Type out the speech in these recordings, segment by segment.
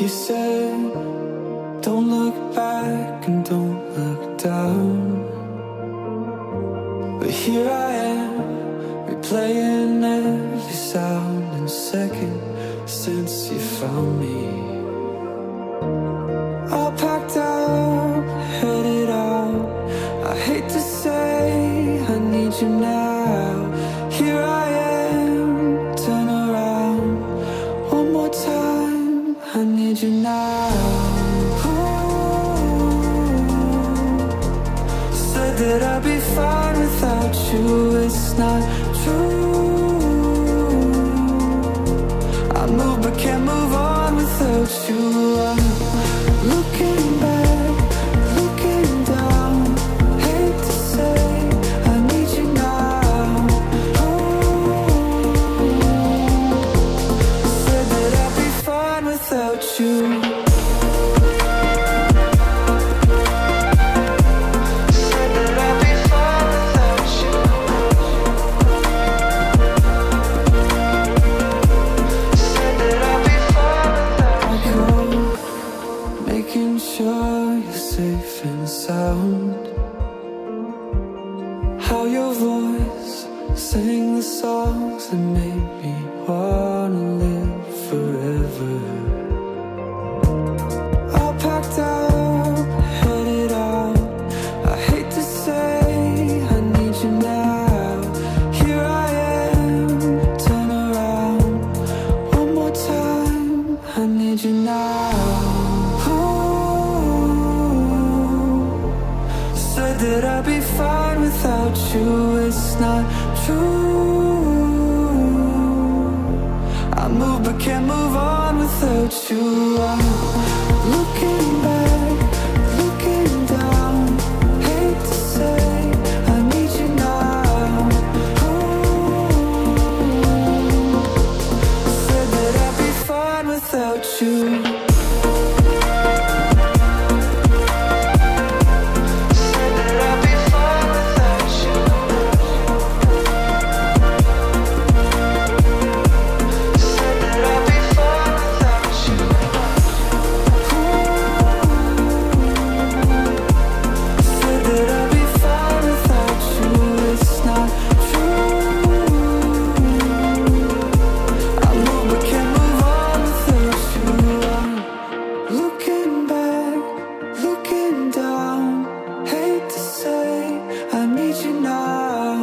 You said, don't look back and don't look down. But here I am, replaying every sound and second since you found me. All packed up, headed out. I hate to say I need you now. Here I am, turn around. One more time, I need you now. Ooh. Said that I'd be fine without you, it's not true. I move but can't move on without you. I'm looking back, looking down. Hate to say I need you now. Ooh. Said that I'd be fine without you. Said that I'd be fine without you. Said that I'd be fine without you. Making sure you're safe and sound. How your voice sang the songs that made me wanna live forever. All packed up, headed out. I hate to say I need you now. Here I am, turn around. One more time, I need you now. Ooh. Said that I'd be fine without you, it's not true. I move but can't move on without you. I'm looking back, looking down. Hate to say I need you now. Ooh. Said that I'd be fine without you. Said that I'd be fine without you. Said that I'd be fine without you. Said that I'd be fine without you. It's not true. I move but can't move on without you. I'm looking back, looking down. Hate to say I need you now.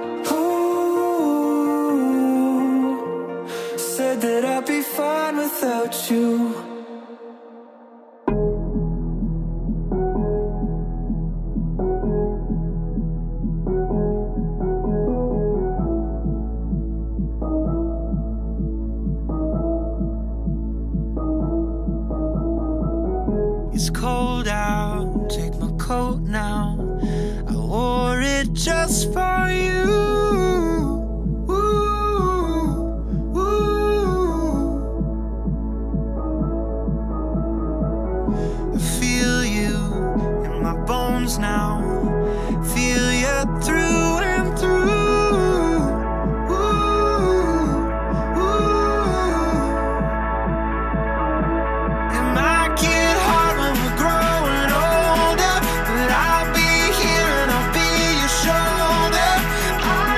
Ooh. Said that I'd be fine without you. It's cold out, take my coat now. I wore it just for you. Ooh, ooh. I feel you in my bones now. Feel you through and through. Ooh, ooh. It might get hard when we're growing older, but I'll be here and I'll be your shoulder. I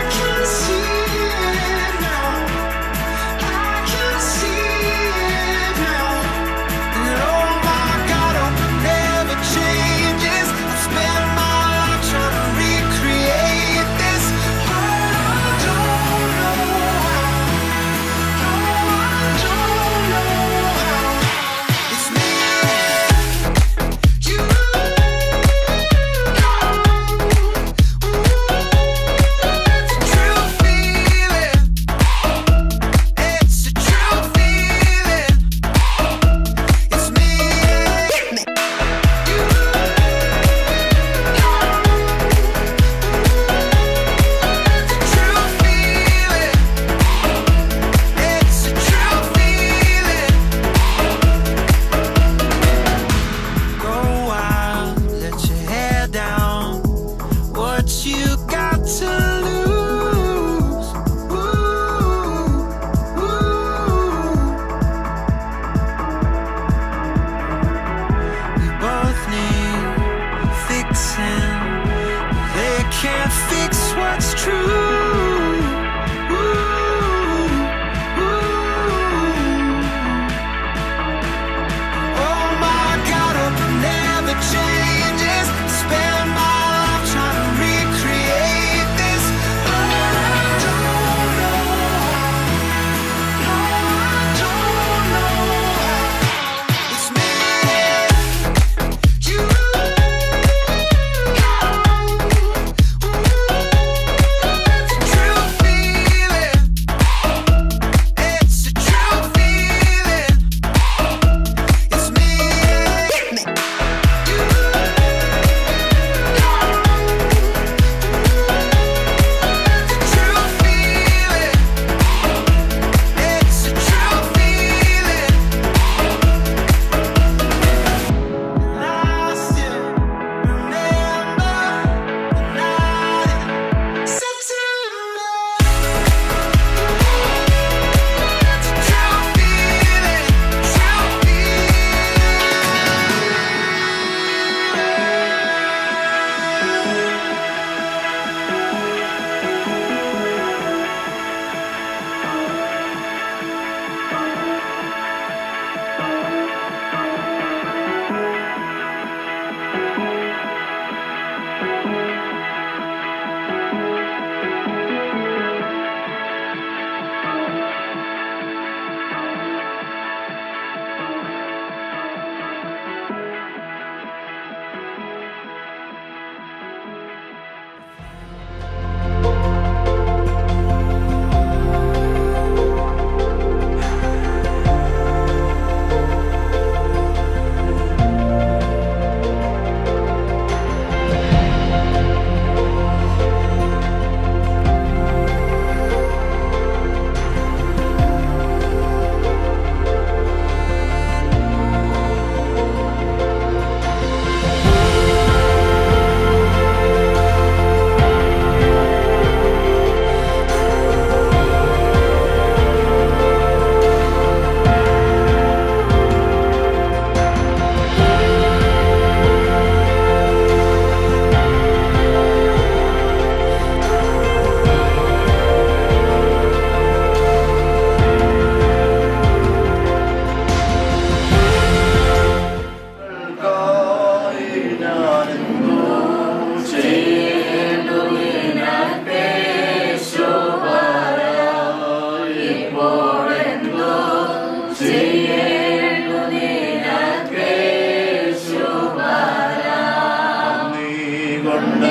നീ കൊണ്ട്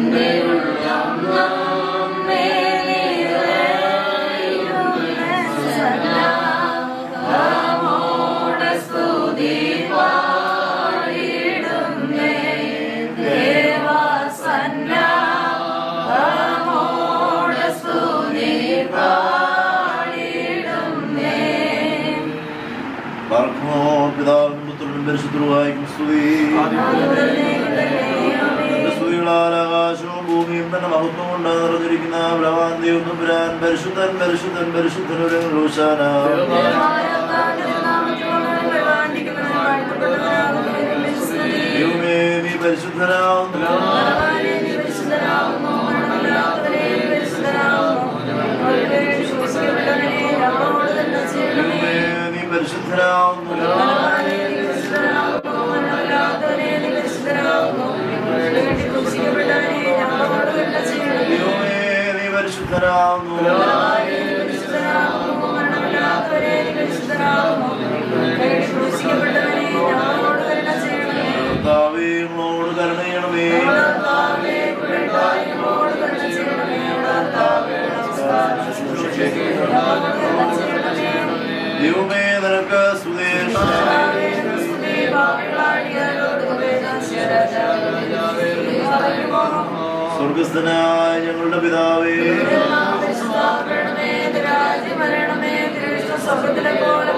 പാർക്കുമോ പിതാവിനും പുത്രനും പരിശുദ്ധരുമായും സ്തുതി എന്റെ സ്തുതികളാൽ ആകാശവും ഭൂമിയും തന്നെ മഹത്വം കൊണ്ട് നിറഞ്ഞിരിക്കുന്ന ബ്രഹാന്തിയും തുമ്പുരാൻ പരിശുദ്ധൻ പരിശുദ്ധൻ പരിശുദ്ധൻ ഒരു റോഷാന ദൈവമേ നീ പരിശുദ്ധനാവുന്നു ദൈവമേ നീ പരിശുദ്ധനാവുന്നു ദൈവമേ നീ പരിശുദ്ധനാവുന്നു കർത്താവേ ഞങ്ങളോട് കരുണ ചെയ്യണമേ ദൈവമേ നിനക്ക് സുദേശ സ്വർഗസ്ഥനായ ഞങ്ങളുടെ പിതാവേ സ്വർഗത്തിലെ പോലെ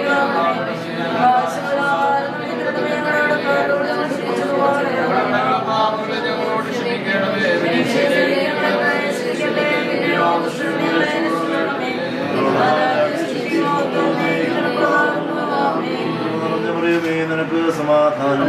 നിറഞ്ഞ മറിയമേ നിനക്ക് സമാധാനം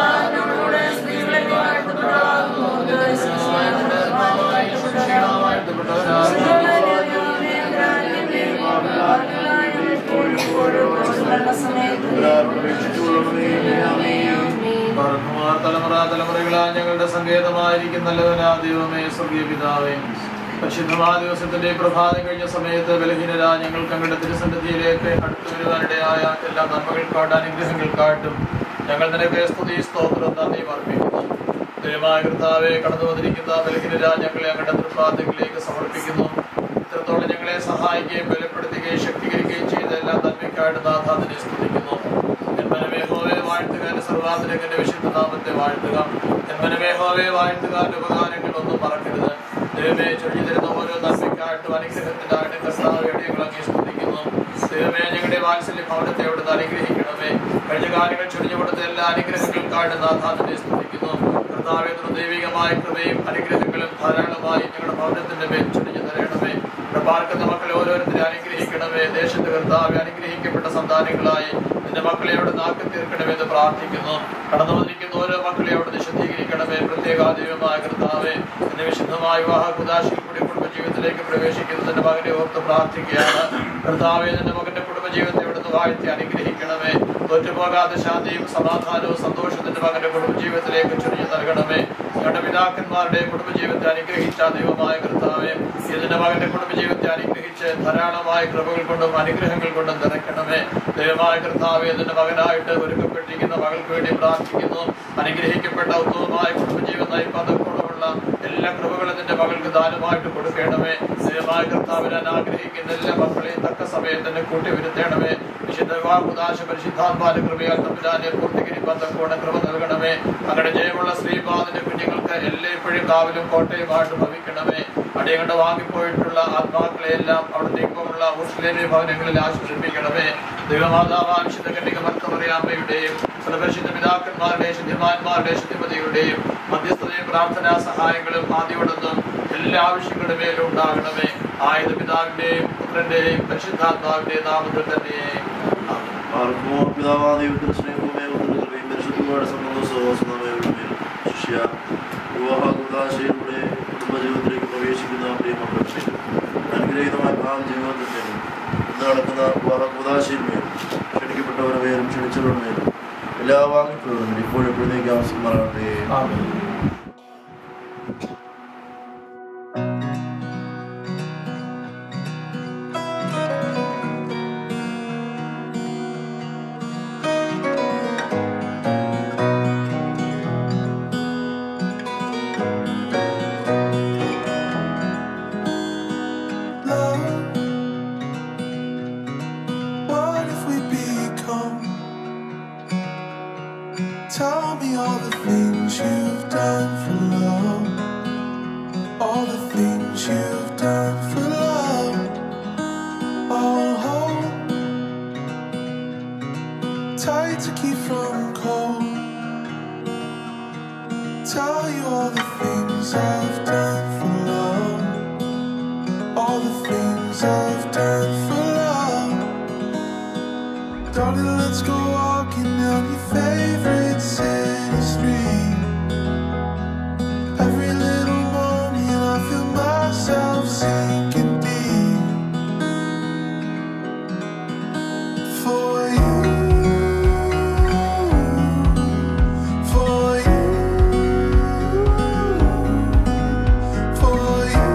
പറക്കുമാർ തലമുറ തലമുറകളാ ഞങ്ങളുടെ സങ്കേതമായിരിക്കുന്നല്ലവനാ ദൈവമേ സ്വർഗീയ പിതാവേ പരിശുദ്ധമാ ദിവസത്തിന്റെ പ്രഭാതം കഴിഞ്ഞ സമയത്ത് ബലഹീനരാ ഞങ്ങൾക്ക് അങ്ങയുടെ തിരുസന്നിധിയിലേക്ക് അടുത്തു വരുവാനിടയായ എല്ലാ നന്മകൾക്കാട്ടും അനുഗ്രഹങ്ങൾക്കാട്ടും ഞങ്ങൾ നിനക്ക് സ്തുതി സ്തോത്രം നന്ദി അർപ്പിക്കുന്നു ദൈവമായ കർത്താവെ കടന്നു വന്നിരിക്കുന്ന ബലഹീനരാ ഞങ്ങളെ അങ്ങയുടെ തൃപ്പാദങ്ങളിലേക്ക് സമർപ്പിക്കുന്നു ഇത്രത്തോളം ഞങ്ങളെ സഹായിക്കുകയും ബലപ്പെടുത്തുകയും ശക്തീകരിക്കുകയും ചെയ്ത എല്ലാ നന്മയ്ക്കായിട്ട് നാഥ അതിനെ സ്തുതിക്കുന്നു എന്മനമേ ഹോവേ വാഴ്ത്തുക എന്റെ സർവാന്തരകന്റെ വിശുദ്ധ നാമത്തെ വാഴ്ത്തുക എന്മനമേ ഹോവേ വാഴ്ത്തുക എന്റെ ഉപകാരങ്ങൾ ഒന്നും മറക്കരുത് ദൈവമേ ചൊല്ലി തരുന്ന ഓരോ നന്മയ്ക്കായിട്ടും അനുഗ്രഹത്തിനായിട്ടും കർത്താവ് അടിയങ്ങളൊക്കെ സ്തുതിക്കുന്നു ദൈവമേ ഞങ്ങളുടെ വാത്സല്യ ഭവനത്തെ അവിടുന്ന് അനുഗ്രഹിക്കണമേ കഴിഞ്ഞ കാലങ്ങൾ ചൊരിഞ്ഞു കൊടുത്ത എല്ലാ അനുഗ്രഹങ്ങൾക്കായിട്ട് നാഥാദിനെ സ്തുതിക്കുന്നു കർത്താവെ ദൈവികമായ കൃപയും അനുഗ്രഹങ്ങളും ധാരാളമായി ഞങ്ങളുടെ ഭവനത്തിന്റെ മേൽ ചൊരിഞ്ഞു തരണമേ ഇവിടെ പാർക്കുന്ന മക്കളെ ഓരോരുത്തരെ അനുഗ്രഹിക്കണമേ ദേശത്ത് കർത്താവെ അനുഗ്രഹിക്കപ്പെട്ട സന്താനങ്ങളായി നിന്റെ മക്കളെ അവിടെ നാക്കി തീർക്കണമെന്ന് പ്രാർത്ഥിക്കുന്നു കടന്നു വന്നിരിക്കുന്ന ഓരോ മക്കളെ അവിടെ നിശുദ്ധീകരിക്കണമേ പ്രത്യേക ദൈവമായ കർത്താവെ നിന്റെ വിശുദ്ധമായ വിവാഹ കുദാശിൽ കൂടി കുടുംബജീവിതത്തിലേക്ക് പ്രവേശിക്കുന്ന നിന്റെ മകനെ ഓർത്ത് പ്രാർത്ഥിക്കുകയാണ് കർത്താവെ നിന്റെ മകന്റെ കുടുംബജീവിതത്തെ ഇവിടുന്ന് വാഴ്ത്തി അനുഗ്രഹിക്കണമേ തോറ്റുപോകാതെ ശാന്തിയും സമാധാനവും സന്തോഷത്തിന്റെ മകന്റെ കുടുംബജീവിതത്തിലേക്ക് ചൊരിഞ്ഞു നൽകണമേ ഞങ്ങളുടെ പിതാക്കന്മാരുടെ കുടുംബജീവിതത്തെ അനുഗ്രഹിച്ച ദൈവമായ കർത്താവെ ഇതിന്റെ മകന്റെ കുടുംബജീവിതത്തെ അനുഗ്രഹിച്ച് ധാരാളമായ കൃപകൾ കൊണ്ടും അനുഗ്രഹങ്ങൾ കൊണ്ടും നിറയ്ക്കണമേ ദൈവമായ കർത്താവെ ഇതിന്റെ മകനായിട്ട് ഒരുക്കപ്പെട്ടിരിക്കുന്ന മകൾക്ക് വേണ്ടി പ്രാർത്ഥിക്കുന്നു അനുഗ്രഹിക്കപ്പെട്ട ഉത്തമമായ കുടുംബജീവിതം നയിപ്പതക്കോളമുള്ള എല്ലാ കൃപകളും നിന്റെ മകൾക്ക് ദാനമായിട്ട് കൊടുക്കണമേ ദൈവമായ കർത്താവിനെ ആഗ്രഹിക്കുന്ന എല്ലാ മക്കളെയും തക്ക സമയത്ത് തന്നെ കൂട്ടി വരുത്തണമേ വിശുദ്ധ വാകുദാശ പരിശുദ്ധാത്മാന്റെ കൃപയാൽ തമ്മിലാനെ പൂർത്തിഗിരി ബന്ധക്കോണ കൃപ നൽകണമേ അങ്ങനെ ജയമുള്ള ശ്രീപാദിന്റെ കുഞ്ഞുങ്ങൾക്ക് എല്ലായ്പ്പോഴും കാവലും കോട്ടയുമായിട്ട് ഭവിക്കണമേ അടിയങ്ങളുടെ വാങ്ങിപ്പോയിട്ടുള്ള ആത്മാക്കളെ എല്ലാം അവിടെ ഇപ്പമുള്ള മുസ്ലിം ഭവനങ്ങളിൽ ആശ്വസിപ്പിക്കണമേ ദൈവമാതാവ് വിശുദ്ധ കന്യക ഭർത്തമറിയാമ്മയുടെയും സർവശുദ്ധ പിതാക്കന്മാരുടെയും ശുദ്ധിമാന്മാരുടെയും ശുദ്ധിമതികളുടെയും മധ്യസ്ഥതയും പ്രാർത്ഥനാ സഹായങ്ങളും ആദ്യോടൊന്നും എല്ലാ ആവശ്യങ്ങളുടെ മേലും ഉണ്ടാകണമേ ആയത് പിതാവിന്റെയും പുത്രന്റെയും പരിശുദ്ധാത്മാവിന്റെയും നാമത്തിൽ തന്നെ ആമേൻ. ആർക്കുമോ പിതാവാ ദൈവത്തിന്റെ സ്നേഹവുമേ ഉത്തര കൃപയും പരിശുദ്ധമായ സന്തോഷവുമേ ശിഷ്യ വിവാഹ കുദാശയിലൂടെ കുടുംബജീവിതത്തിലേക്ക് പ്രവേശിക്കുന്ന പ്രിയമക്കളുടെ അനുഗ്രഹീതമായ ഭാവം ജീവിതത്തിൽ മേലും ഇന്ന് നടക്കുന്ന വിവാഹ കുദാശയിൽ മേലും ക്ഷണിക്കപ്പെട്ടവരുടെ പേരും ക്ഷണിച്ചവരുടെ മേലും എല്ലാ വാങ്ങിപ്പോഴും ഇപ്പോഴും എപ്പോഴേക്ക് ആവശ്യമാറാകട്ടെ ആമേൻ. ും Tell me all the things you've done for love. All the things you've done for love. Oh, hold tight to keep from cold. Tell you all the things I've done for love. All the things I've done for love. Darling, let's go walking down your favorite city street. Every little moment I feel myself sinking deep. For you, for you, for you.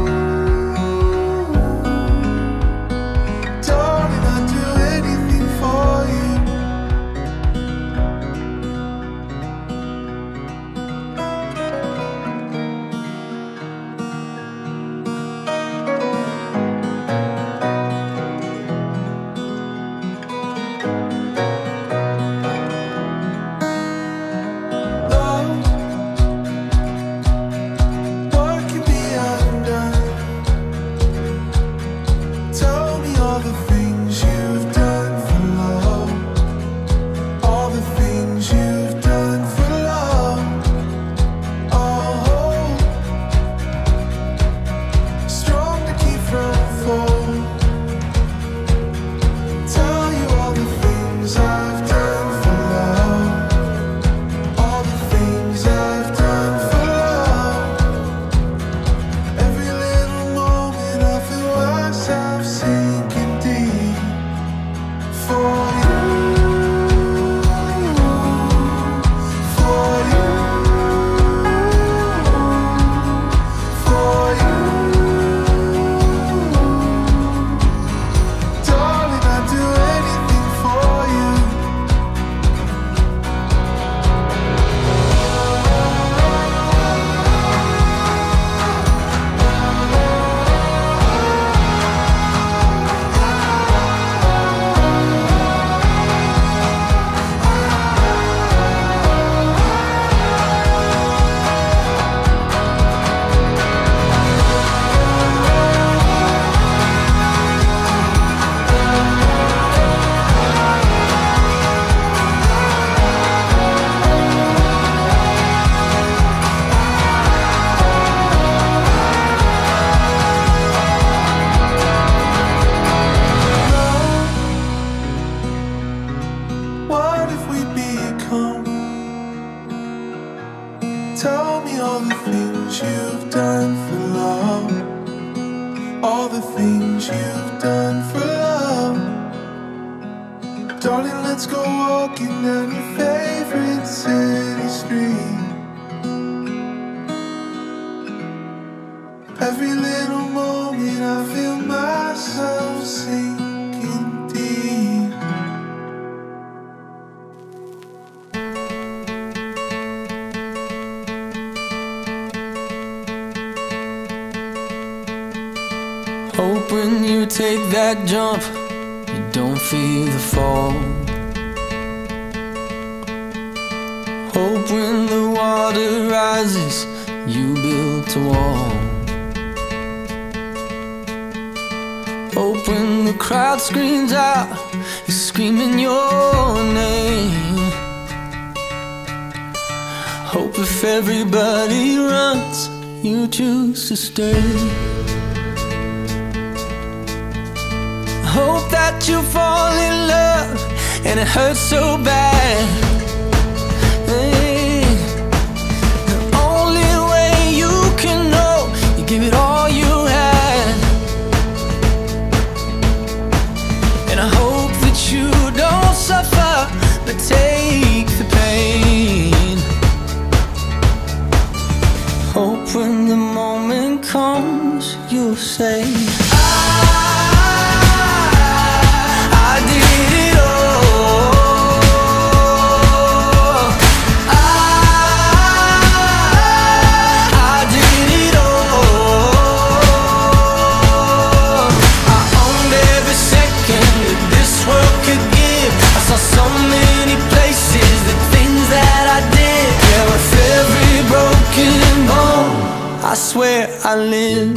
Darling, I'd do anything for you. Love, what can be undone? Tell me all the things you've done for love. All the things you've done for love. Oh, strong to keep from fall. Tell you all the things I've done for love. All the things I've done for love. Every little moment I feel myself sinking deep for you, for you, for you. Darling, I'd do anything for you. What if we become? Tell me all the things you've done for love. All the things you've done for love. Darling, let's go walking down your favorite city street. Every little moment I feel myself sinking deep. Hope when you take that jump, you don't feel the fall. Hope when the water rises, you build a wall. Hope when the crowd screams out, you're screaming your name. Hope if everybody runs, you choose to stay. Hope that you fall in love and it hurts so bad. Hey, the only way you can know, you give it all you had. And I hope that you don't suffer, but take the pain. Hope when the moment comes, you'll say, I did it all. live.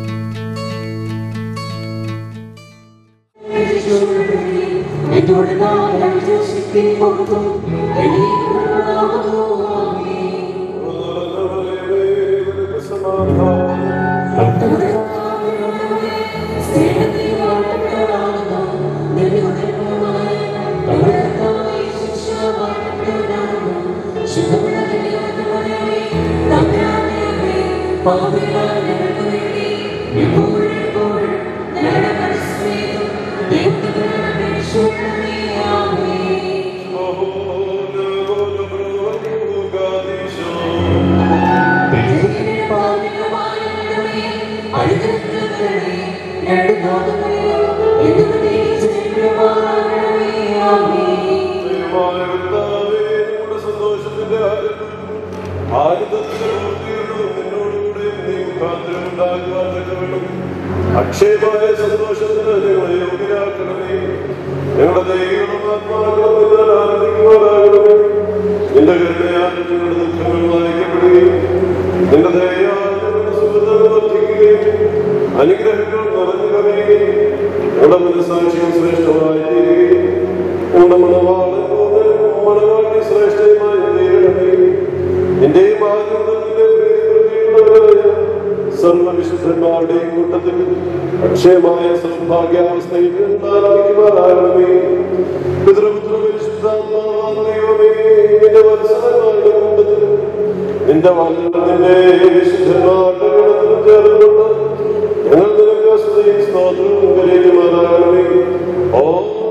സന്തോഷത്തിന്റെ ആയുധത്തിന്റെ പൂർത്തീകരണവും നിന്നോടുകൂടെ നീ മുഖാന്തരമുണ്ടാകുവാൻ തക്കവണ്ണം അക്ഷയമായ സന്തോഷത്തിന് ഞങ്ങളെ യോഗ്യരാക്കണമേ ഞങ്ങളുടെ ദൈവങ്ങളും ആത്മാക്കളും ഞാൻ ആനന്ദിക്കുവാനാകണമേ നിന്റെ കരുണയാൽ ഞങ്ങളുടെ ദുഃഖങ്ങൾ വായിക്കപ്പെടുകയും നിന്റെ ദയയാൽ ഞങ്ങളുടെ സുഹൃത്തുക്കൾ വർദ്ധിക്കുകയും അനുഗ്രഹങ്ങൾ നിറഞ്ഞു കവിയുകയും ഞങ്ങളുടെ മനസ്സാക്ഷിയും ശ്രേഷ്ഠമായി തീരുകയും ഞങ്ങളുടെ മണവാളൻ മണവാട്ടി ശ്രേഷ്ഠയുമായി തീരണമേ നിന്റെയും ആഗ്രഹത്തിന്റെ പ്രീതിയുള്ളവരായ സർവവിശുദ്ധന്മാരുടെയും കൂട്ടത്തിൽ അക്ഷയമായ സൗഭാഗ്യാവസ്ഥയിൽ ഉണ്ടായിരിക്കുമാറാകണമേ പിതൃപുത്ര പരിശുദ്ധാത്മാവാം ദൈവമേ നിന്റെ വത്സരന്മാരുടെ കൂട്ടത്തിൽ നിന്റെ വല്ല നിന്റെ വിശുദ്ധന്മാരുടെ ഗണത്തിൽ ചേർന്നുകൊണ്ട് ഞങ്ങൾ നിനക്ക് സ്തുതിയും സ്തോത്രവും കരയുമാറാകണമേ ഓ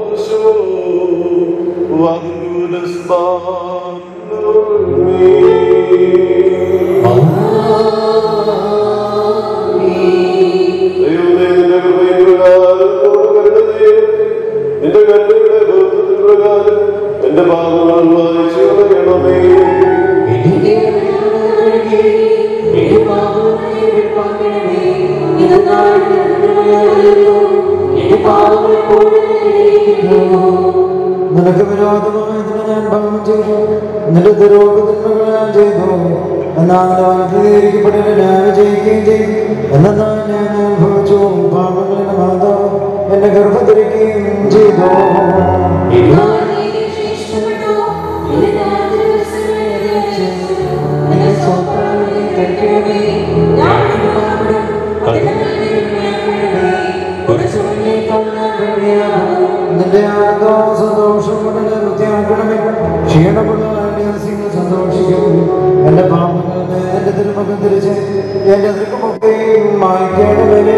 ദൈവമേ നിന്റെ കൃപയും പ്രകാരം കരുണതയും നിന്റെ കരുണയുടെ ബോധത്തിൻ പ്രകാരം എന്റെ പാപങ്ങൾ വായിച്ചു കളയണമേ നിനക്ക് വിരോധമായതിന് ഞാൻ പാപം ചെയ്തു നിന്റെ ദുരോഗതിന്മകൾ ഞാൻ ചെയ്തു എന്നാൽ നിന്റെ വാഗ്ദീകരിക്കപ്പെട്ടിട്ട് ഞാൻ വിജയിക്കുകയും ചെയ്തു എന്നാൽ ഞാൻ അനുഭവിച്ചു പാപങ്ങളുടെ മാതാവ് എന്നെ ഗർഭധരിക്കുകയും ചെയ്തു നിന്റെ ആനന്ദവും സന്തോഷം കൊണ്ട് എന്നെ വൃത്തിയാക്കണമേ ക്ഷീണപ്പെടുന്ന അന്യാസികൾ സന്തോഷിക്കും എന്റെ പാപങ്ങളുടെ എന്റെ തിരുമുഖം തിരിച്ച് എന്റെ ദുഃഖമൊക്കെയും മായ്ക്കണമേ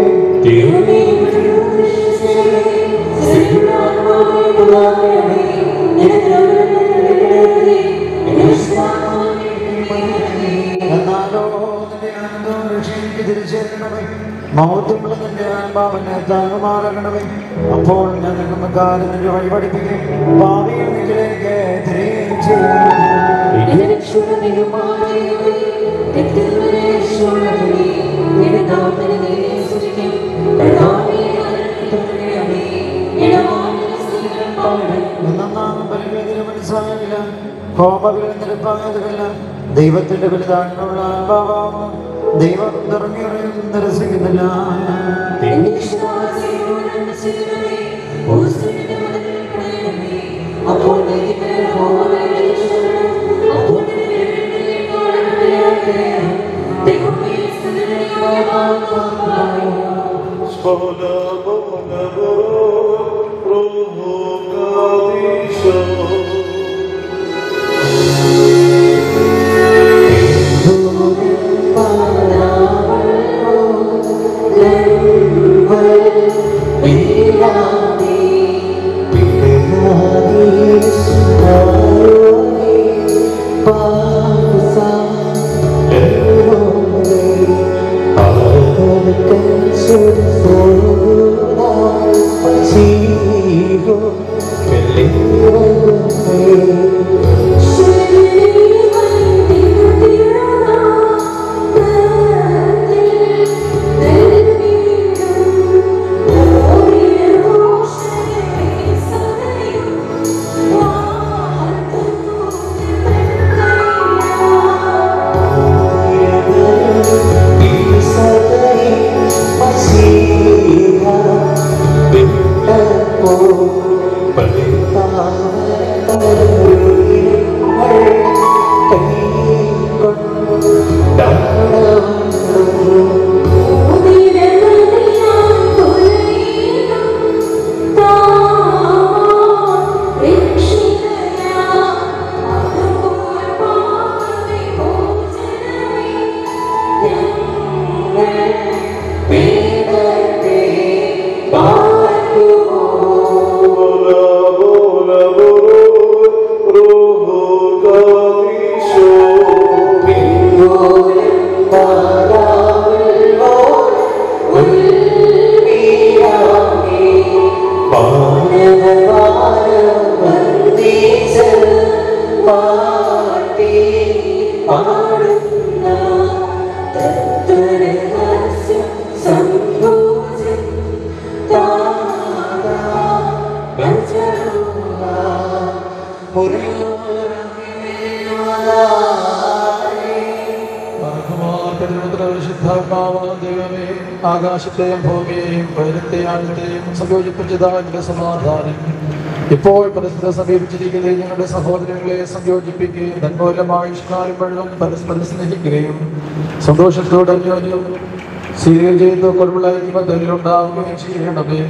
എന്നാലോ നിന്റെ ആനന്ദവും രക്ഷയ്ക്ക് തിരിച്ചേരണമേ മൗത്തുള്ള നിന്റെ ആത്മാവിനെ താങ്ങുമാറണമേ അപ്പോൾ ഞാൻ നിൽക്കുന്നക്കാരൻ നിന്റെ വഴി പഠിപ്പിക്കും ഭാവിയിൽ നിങ്ങളിലേക്ക് തിരികെ ചെയ്യും എന്നൊന്നാം ബലിവേദിന് മനസ്സായില്ല ഹോമവികൾ നിരപ്പായതുമില്ല ദൈവത്തിന്റെ വലുതായിട്ടുള്ള ആത്മാവാണ് ദൈവം നിറങ്ങിയറിയും നിരസിക്കുന്നില്ല അപ്പോൾ Peace ദൈവമേ ആകാശത്തെയും ഭൂമിയെയും പൈരത്തെയും ആഴത്തെയും സംയോജിപ്പിച്ചതായ സമാധാനം ഇപ്പോൾ പരസ്പരം സമീപിച്ചിരിക്കുകയും ഞങ്ങളുടെ സഹോദരങ്ങളെ സംയോജിപ്പിക്കുകയും തന്മൂലമായ ഇഷ്കാലം മുഴുവൻ പരസ്പരം സ്നേഹിക്കുകയും സന്തോഷത്തോടെ അന്യോന്യം സ്വീകരിക്കുകയും ചെയ്യുന്ന കൊഴുവിളായിരിക്കും അതിലുണ്ടാവുകയും ചെയ്യണമേ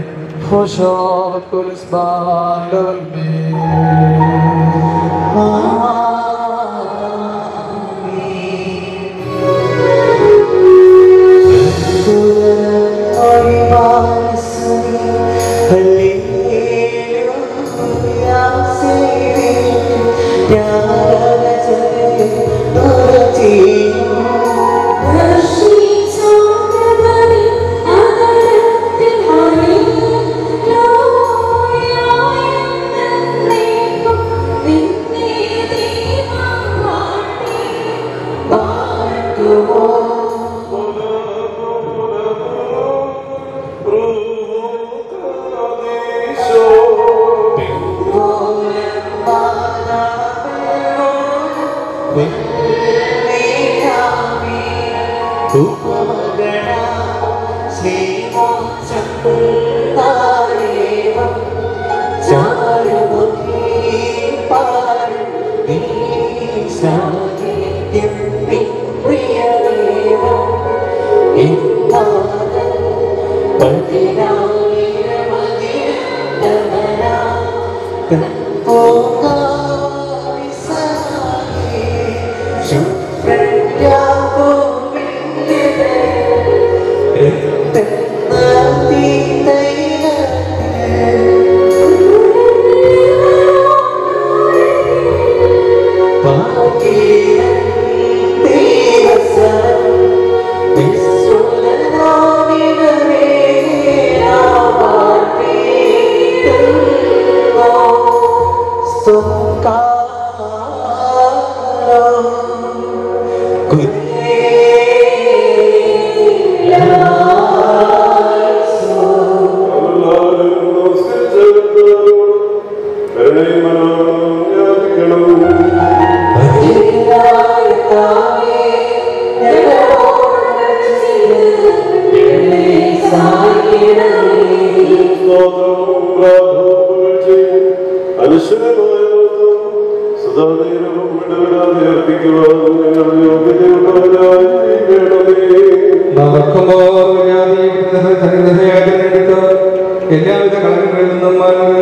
എല്ലാവിധ കളങ്ങളിൽ നിന്നും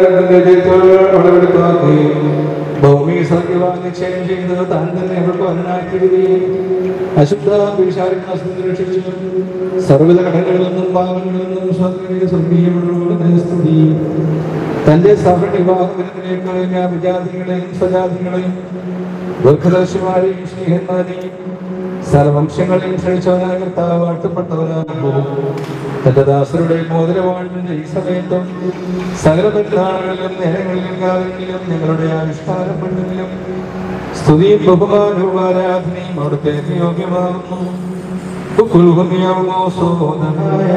വളവെടുപ്പാക്കുകയും ഭൗമിക സത്യവാൻ നിശ്ചയം ചെയ്തത് താൻ തന്നെ അവൾക്ക് വരനാക്കിയിടുകയും അശുദ്ധ വിഷാരിക്കുന്ന രക്ഷിച്ചു സർവ്വത കടങ്ങളിൽ നിന്നും പാവങ്ങളിൽ നിന്നും സ്വാതന്ത്ര്യ സ്വർഗീയമുള്ളവരുടെ സ്തുതി തന്റെ സഹവിവാഹത്തിലേക്ക് എല്ലാ വിജാതികളെയും സ്വജാതികളെയും ദീർഘദർശിമാരെയും സ്നേഹന്മാരെയും സർവംശങ്ങളെയും ക്ഷണിച്ചവനായ കർത്താവ് വാഴ്ത്തപ്പെട്ടവനാകുമ്പോൾ തന്റെ ദാസരുടെ മോതിരവാഴ്വിന്റെ ഈ സമയത്തും സകല പെരുന്നാളുകളിലും നേരങ്ങളിലും കാലങ്ങളിലും ഞങ്ങളുടെ ആവിഷ്കാരം മണ്ണിലും സ്തുതിയും ബഹുമാനവും ആരാധനയും അവിടുത്തെ യോഗ്യമാകുന്നു കുൽഹുമിയാവുമോ സോദനായ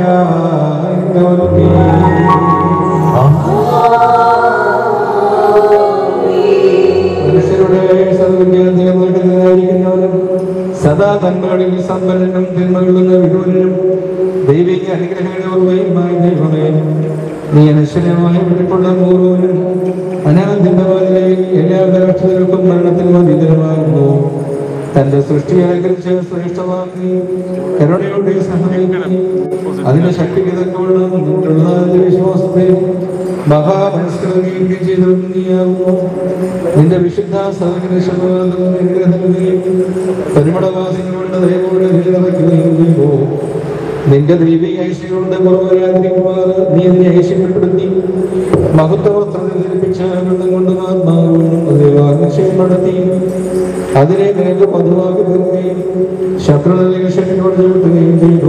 മനുഷ്യരുടെ സർവജ്ഞാനിക്കുന്നവരും സദാ തന്മകളിൽ സമ്പന്നനും തിന്മകളിൽ നിന്ന് വിദൂരനും ദൈവിക അനുഗ്രഹങ്ങളുടെ ഉറവയുമായ ദൈവമേ നീ അനശ്വരമായ വെളിപ്പുള്ള പൂർവനും അനാദ്യമായ എല്ലാ രാഷ്ട്രങ്ങൾക്കും മരണത്തിന് അതീതമാകുന്നു തന്റെ സൃഷ്ടി അനുകരിച്ച് ശ്രേഷ്ഠമാക്കി കരുണയുടെ സഹായിക്കും അതിന്റെ ശക്തിക്ക് തക്കവണ്ണം നിന്നുള്ളതായ വിശ്വാസത്തെ മഹാമനസ്കൃതിയും ചെയ്തു നീയാകുന്നു നിന്റെ വിശുദ്ധ സഹകരണ പരിമളവാസികളുടെ ദൈവങ്ങളുടെ നിലനിൽക്കുകയും ചെയ്യുന്നു നിന്റെ ദൈവിക ഐശ്വര്യങ്ങളുടെ കുറവരാതിരിക്കുമാർ നീ അതിനെ ഐശ്വര്യപ്പെടുത്തി മഹത്വവസ്ത്രത്തിൽ ധരിപ്പിച്ച വെള്ളം കൊണ്ട് ആത്മാവും ദൈവാഗ്രക്ഷയം നടത്തി അതിനെ നിനക്ക് പതിവാക്കി തീർക്കുകയും ശത്രുനിലെ ശക്തിയോട് ചവിട്ടുകയും ചെയ്തു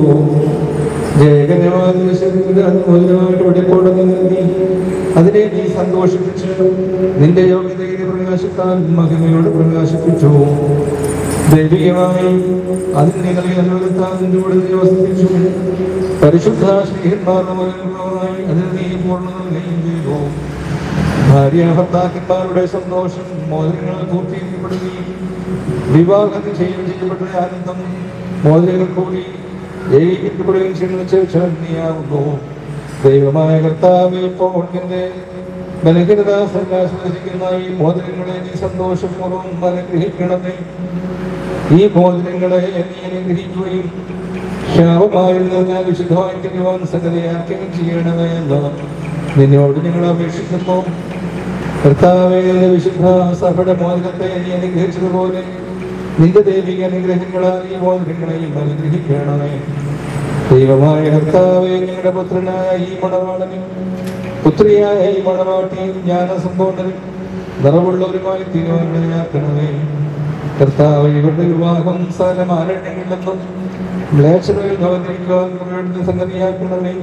ജയകരമായിട്ട് വെടിപ്പോടെ നൽകി അതിനെ നീ സന്തോഷിപ്പിച്ച് നിന്റെ യോഗ്യതയെ പ്രകാശിത്താൻ മഹിമയോട് പ്രകാശിപ്പിച്ചു ദൈവികമായി അതിന് നിങ്ങളെ അനുവദിത്താൻ നിന്റെ കൂടെ നീ വസിപ്പിച്ചു പരിശുദ്ധ ശ്രീഹന്മാർമായി അതിന് നീ പൂർണ്ണ നൽകുകയും ചെയ്തു ഭാര്യ ഭർത്താക്കന്മാരുടെ സന്തോഷം മോദനങ്ങൾ പൂർത്തീകരിക്കപ്പെടുകയും വിവാഹം നിശ്ചയം ചെയ്യപ്പെട്ട ആനന്ദം മോദനങ്ങൾ കൂടി ഏകീകരിക്കപ്പെടുകയും ചെയ്യുന്ന ശേഷം നീയാവുന്നു ദൈവമായ കർത്താവ് ഇപ്പോൾ നിന്റെ ബലഹീനത സന്യാസിക്കുന്ന ഈ മോദനങ്ങളെ നീ സന്തോഷപൂർവ്വം അനുഗ്രഹിക്കണമേ ഈ മോദനങ്ങളെ നീ അനുഗ്രഹിക്കുകയും ശാപമായിരുന്ന വിശുദ്ധമായി തിരുവാൻ സകലയാക്കുകയും ചെയ്യണമേ എന്ന് നിന്നോട് ഞങ്ങൾ അപേക്ഷിക്കുന്നു കർത്താവേ നിന്റെ വിശുദ്ധ സഭയുടെ മോദനത്തെ നീ അനുഗ്രഹിച്ചതുപോലെ നിന്റെ ദൈവിക അനുഗ്രഹങ്ങളാൽ ഈ മോദനങ്ങളെയും അനുഗ്രഹിക്കണമേ ദൈവമായ കർത്താവേ ഞങ്ങളുടെ പുത്രനായ ഈ മണവാളനും പുത്രിയായ ഈ മണവാട്ടിയും ജ്ഞാനസമ്പൂർണ്ണനും നിറവുള്ളവരുമായി തീരുമാനമാക്കണമേ കർത്താവ് ഇവരുടെ വിവാഹം സകലമാരണ്യങ്ങളിലെന്നും മ്ലേച്ഛതയിൽ അവതരിക്കാൻ സംഗതിയാക്കണമേ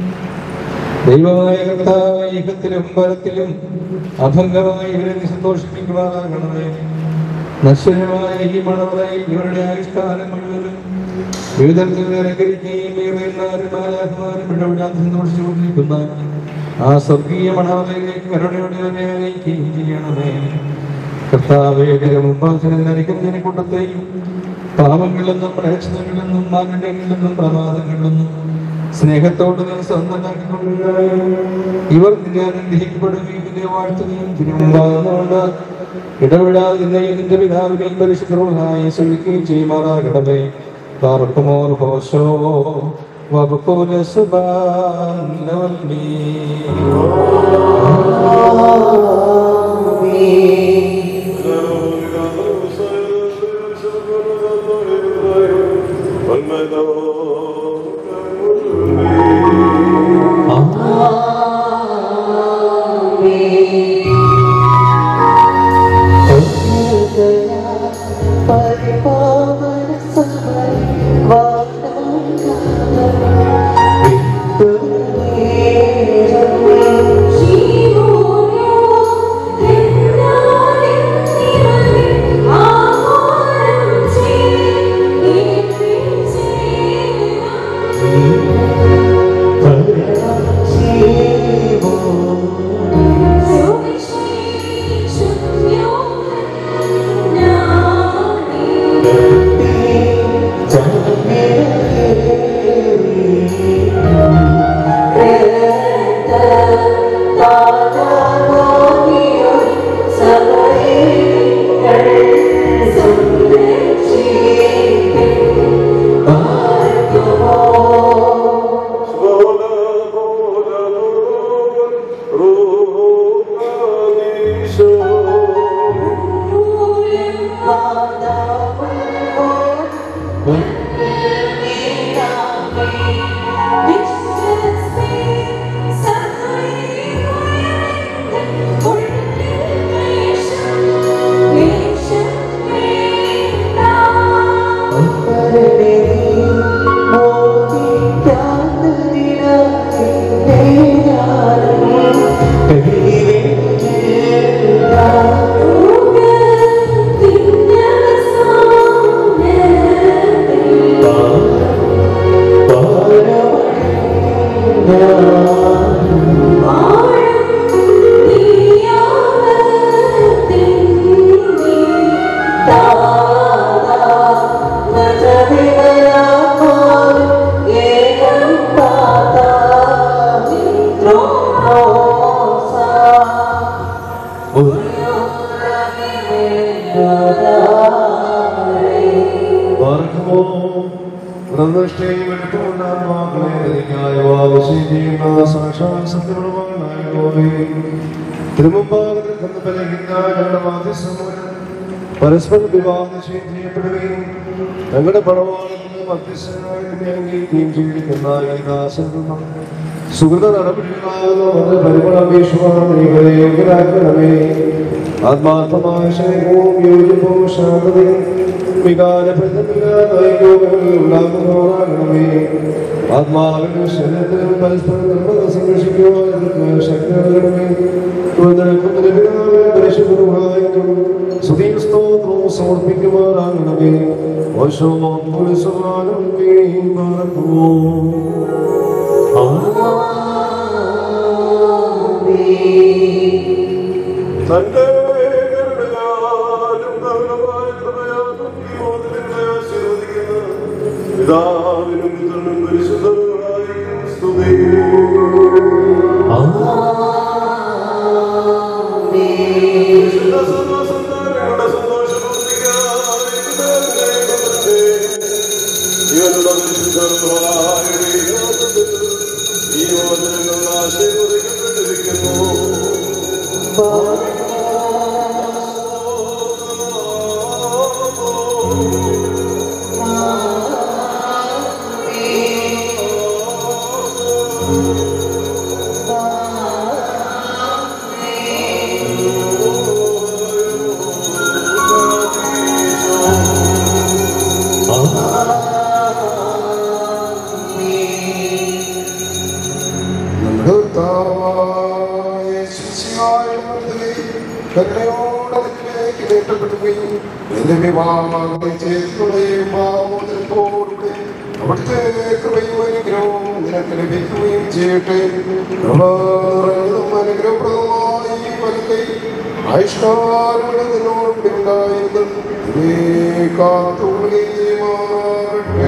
ദൈവമായ കർത്താവ് ഏകത്തിലും ബലത്തിലും അഭംഗമായി ഇവരെ നീ സന്തോഷിപ്പിക്കുവാനാകണമേ നശ്വരമായ ഈ മണവറയിൽ ഇവരുടെ ആയുഷ്കാലം മുഴുവനും വിവിധത്തിൽ അനുകരിക്കുകയും ഏവന്മാരും ഇടപെടാൻ സന്തോഷിച്ചുകൊണ്ടിരിക്കുന്ന ആ സ്വർഗീയ മണവറയിലേക്ക് കരുണയോടെ അവരെ അറിയിക്കുകയും ചെയ്യണമേ കർത്താവേ മുമ്പാസനത്തിനരിക്കുന്ന കൂട്ടത്തെയും പാപങ്ങളിൽ നിന്നും പ്രേക്ഷണങ്ങളിൽ നിന്നും മാലിന്യങ്ങളിൽ നിന്നും പ്രമാദങ്ങളിൽ നിന്നും സ്നേഹത്തോട് നീ സ്വന്തമാക്കിക്കൊണ്ടിരുന്ന ഇവർ നിന്നെ അനുഗ്രഹിക്കപ്പെടുകയും നിന്നെ വാഴ്ത്തുകയും തിരുമുമ്പാകുന്നുകൊണ്ട് ഇടപെടാതെ നിന്നെ നിന്റെ പിതാവിനെയും പരിശുദ്ധമായി ശ്രമിക്കുകയും ചെയ്യുമാറാകണമേ പാർക്കുമോർ ഹോശോ വകുപ്പുല സുബാനവൽമീ Oh സന്തുഷ്ടയും എടുത്തുകൊണ്ട് ആത്മാക്കളെ ന്യായവാദിശയും ചെയ്യുന്ന സാക്ഷാൽ സത്യപ്രമാണായ തിരുമുമ്പാകത്തിൽ നിന്ന് ബലഹീന ഞങ്ങളുടെ മാധ്യസ്ഥമൂലം പരസ്പരം വിവാഹം ചെയ്യപ്പെടുകയും ഞങ്ങളുടെ പണവാളത്തിന് മധ്യസ്ഥനായി നിന്നെ അംഗീകരിക്കുകയും ചെയ്തിരിക്കുന്ന ഈ ദാസനും സുഹൃത നടപടികളാകുന്ന പരിമളമീശ്വരനെ യോഗ്യരാക്കണമേ ആത്മാർത്ഥമായ ശരീരവും യോജിപ്പും ശാന്തതയും വികാരബന്ധമില്ലാത്ത ഐക്യങ്ങളിൽ ഉണ്ടാകുന്നവരാകണമേ ആത്മാവിനും ശരീരത്തിനും പരസ്പരം നിർമ്മത സംരക്ഷിക്കുവാൻ ശക്തി നൽകണമേ പരിശുദ്ധമായിട്ടും സ്തുതിയും സ്തോത്രവും സമർപ്പിക്കുവാനാകണമേ ഓശോ പുലിസുമാനും തന്റെ കരുണയാലും കരുണമായ കൃപയാലും ഈ മോദനങ്ങളെ ആശീർവദിക്കുന്ന പിതാവിനും പുത്രനും പരിശുദ്ധനുമായ സ്തുതി വിശുദ്ധ സർവ്വസന്താനങ്ങളുടെ സന്തോഷപൂർത്തിക്കാതെ ഇവരുടെ പരിശുദ്ധമായ ഈ മോദനങ്ങൾ ആശീർവദിക്കപ്പെട്ടിരിക്കുന്നു നമ്മുടെ കർത്താവായ യേശുമിശിഹായുടെ മധ്യത്തിൽ കരുണയോടെ നിന്നിലേക്ക് നീട്ടപ്പെടുകയും നിന്റെ വിവാഹത്തെ ചേർക്കുകയും ഭാവോദരത്തോടുകൂടി അവിടുത്തെ കൃപയും അനുഗ്രഹവും നിനക്ക് ലഭിക്കുകയും ചെയ്യട്ടെ കൃപാറേതും അനുഗ്രഹപ്രദമായ ഈ ഫലത്തെ ആയുഷ്കാലങ്ങളിൽ നിന്നോടുകൂടി ഉണ്ടായത് നീ കാത്തുകൊള്ളുകയും ചെയ്യുമാറാകട്ടെ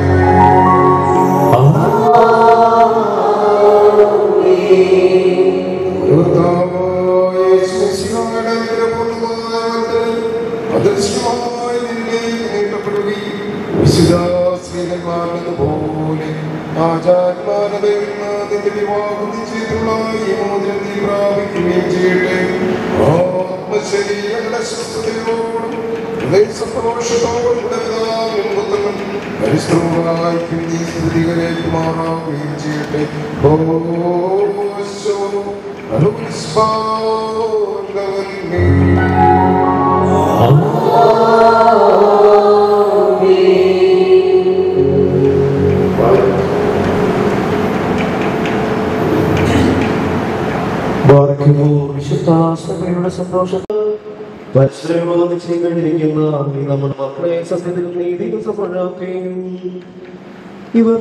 അദൃശ്യമായി നിന്നെ നീട്ടപ്പെടുകയും വിശുദ്ധാശ്രീകന്മാരെന്നപോലെ ആചാര്യന്മാരുടെ നിന്റെ വിവാഹം ചെയ്തുള്ള ഈ മോതിരം നീ പ്രാപിക്കുകയും ചെയ്യട്ടെ ആത്മശരീരങ്ങളുടെ സ്വസ്ഥതയോടും ഹൃദയ സന്തോഷത്തോടും കൂടെ പിതാവിനും പുത്രനും പരിശ്രമമായിരിക്കും നീ സ്തുതികളേക്ക് മാറാവുകയും ചെയ്യട്ടെ ഓശോ അനുസ്മാണ്ടവന്മേ വിശുദ്ധാസഭയുടെ സന്തോഷം പരിശ്രമം ചെയ്തുകൊണ്ടിരിക്കുന്ന നീ നമ്മുടെ മക്കളെ സത്യത്തിൽ നീതിയും സഫലമാക്കുകയും ഇവർ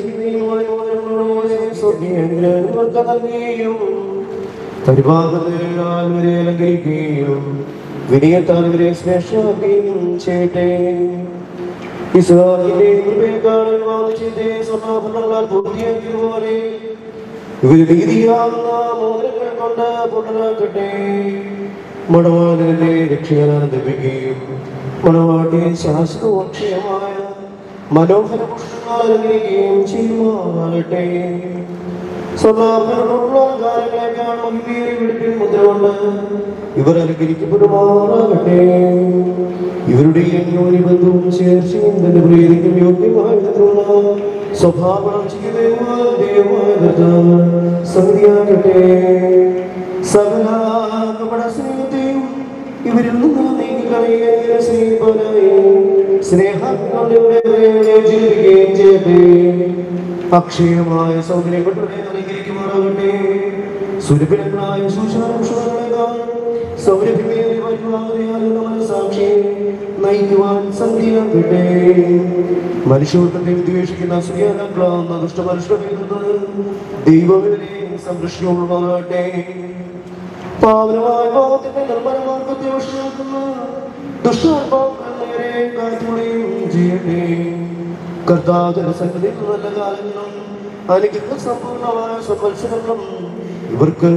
ധരിച്ചിരിക്കുകയും പരിപാലനയാൽ ഇവരെ അലങ്കരിക്കുകയും വിനയത്താൽ ഇവരെ സ്നേഷമാക്കുകയും ചെയ്യട്ടെ ഇസ്രായേലിന്റെ കൃപയെക്കാൾ വാദിച്ചതിന്റെ സമാപനങ്ങളാൽ പൂർത്തിയാക്കിയതുപോലെ ഇവർ നീതിയാകുന്ന മോദനങ്ങൾ കൊണ്ട് പുനരാക്കട്ടെ മണവാളനെ രക്ഷയാനന്ദിപ്പിക്കുകയും മണവാട്ടിയെ ശാസ്ത്രവക്ഷയമായ മനോഹര പുഷ്പങ്ങളായിരിക്കുകയും ചെയ്യുമാറാകട്ടെ സ്വർണ്ണാഭരണമുള്ള കാലങ്ങളെക്കാൾ മഹിമേറി വെളുപ്പിൽ മുദ്രകൊണ്ട് ഇവർ അനുകരിക്കപ്പെടുമാറാകട്ടെ ഇവരുടെ അന്യോന്യ ബന്ധവും ചേർച്ചയും തന്റെ പ്രീതിക്കും യോഗ്യമായ വിധത്തിലുള്ള സ്വഭാവം ചെയ്യുകയുമായ ദൈവമായ കർത്താവ് സംഗതിയാകട്ടെ സകല കപട സ്നേഹത്തെയും ഇവരിൽ നിന്ന് നീങ്ങിക്കളയുകയും സ്നേഹിപ്പനായി സ്നേഹങ്ങളുടെ ജീവിക്കുകയും ചെയ്യട്ടെ അക്ഷയമായ സൗന്ദര്യം കൊണ്ടുവരെ നൽകിയിരിക്കുമാറാകട്ടെ സുരഭിലങ്ങളായ സൂചനാംശങ്ങളെക്കാൾ സൗരഭ്യമേറിയ പരിപാലനയാലുള്ള മനസാക്ഷി നയിക്കുവാൻ സന്ധിയാകട്ടെ മനുഷ്യവർഗത്തെ വിദ്വേഷിക്കുന്ന സുഖ്യാനാക്കളാവുന്ന ദുഷ്ടമനുഷ്യരിൽ നിന്ന് ദൈവവിനെ സംരക്ഷിക്കുമാകട്ടെ പാവനമായ ഭാവത്തിന്റെ നിർമ്മലമാർഗത്തെ വഷളാക്കുന്ന ദുഷ്ടാത്മാക്കൾ നേരെ കാറ്റുകയും ചെയ്യട്ടെ കർത്താവിന്റെ സന്നിധിയിൽ നല്ല കാലങ്ങളും അനുഗ്രഹ സമ്പൂർണമായ സമ്പത്സരങ്ങളും ഇവർക്ക്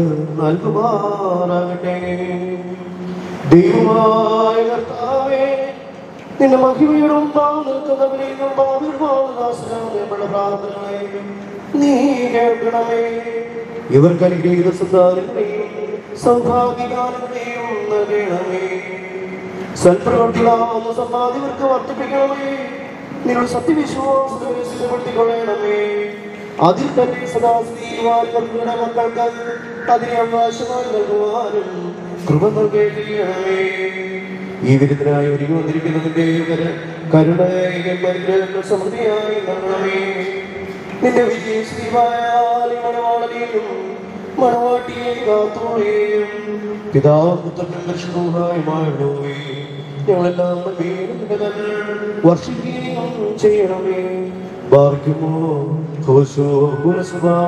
നൽകുമാറാകട്ടെ ദൈവമായ കർത്താവേ നിന്റെ മഹിമയുടെ മുമ്പാവ് നിൽക്കുന്നവരെയും ഭാവിയുടെ പ്രാർത്ഥനകളെയും നീ കേൾക്കണമേ ഇവർക്ക് അനുഗ്രഹീത സന്താനങ്ങളെയും സൗഭാഗ്യകാലങ്ങളെയും നൽകണമേ സൽപ്രവർത്തികളാവുന്ന സമ്പാദ്യം ഇവർക്ക് വർദ്ധിപ്പിക്കണമേ നിങ്ങളുടെ സത്യവിശ്വാസത്തെ സ്ഥിരപ്പെടുത്തിക്കൊള്ളണമേ അതിൽ തന്നെ സദാസ്ഥിതിയുടെ മക്കൾക്ക് അതിനെ അവകാശമായി നൽകുവാനും കൃപ നൽകേണ്ടേ ഈ വിരുദ്ധനായി ഒരുങ്ങി വന്നിരിക്കുന്നതിന്റെ കരുണയും അനുഗ്രഹങ്ങൾ സമൃദ്ധിയായി നൽകണമേ നിന്റെ വിജയശ്രീമായ മണവാളനെയും മണവാട്ടിയെയും കാത്തോളെയും പിതാവുമായി ഞങ്ങളെല്ലാം വീണ്ടും വർഷിക്കുകയും ചെയ്യണമേ ബാർക്കുമോ ഹോശോ കുലസുബാ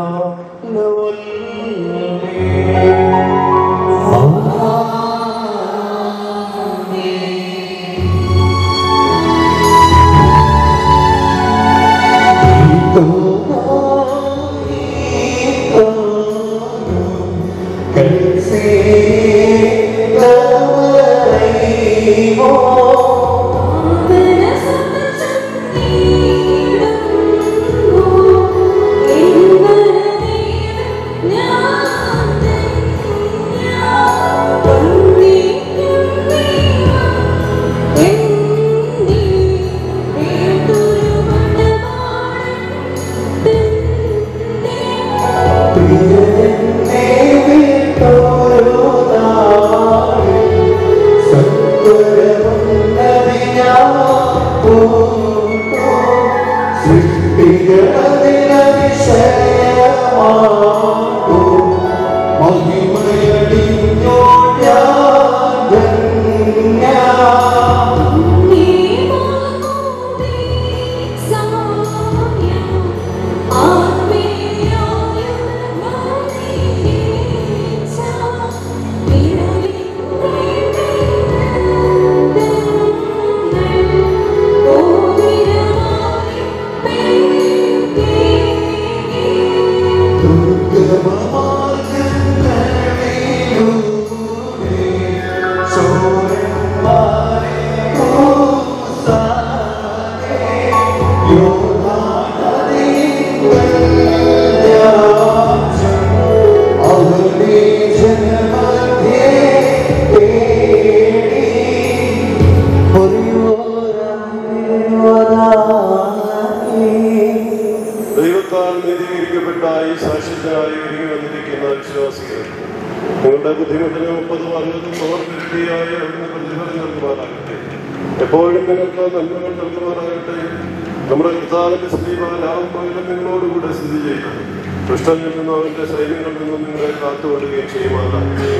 ദൈവത്താൽ നീതീകരിക്കപ്പെട്ട ഈ സാക്ഷ്യത്തിനായി ഒരുങ്ങി വന്നിരിക്കുന്ന വിശ്വാസികൾ നിങ്ങളുടെ ബുദ്ധിമുട്ടിന് മുപ്പതും അറുപതും ഓർമ്മിരട്ടിയായി അവിടുന്ന് പ്രതിഫലം നൽകുവാനാകട്ടെ എപ്പോഴും നിങ്ങൾക്ക് നന്മകൾ നൽകുവാനാകട്ടെ നമ്മുടെ കർത്താവിന്റെ സ്ത്രീമാലാവും പകരം നിങ്ങളോടുകൂടെ സ്ഥിതി ചെയ്യുന്നത് ദുഷ്ടനിൽ നിന്നും അവന്റെ സൈന്യങ്ങളിൽ നിന്നും നിങ്ങളെ കാത്തുകൊള്ളുകയും ചെയ്യുമാറാകട്ടെ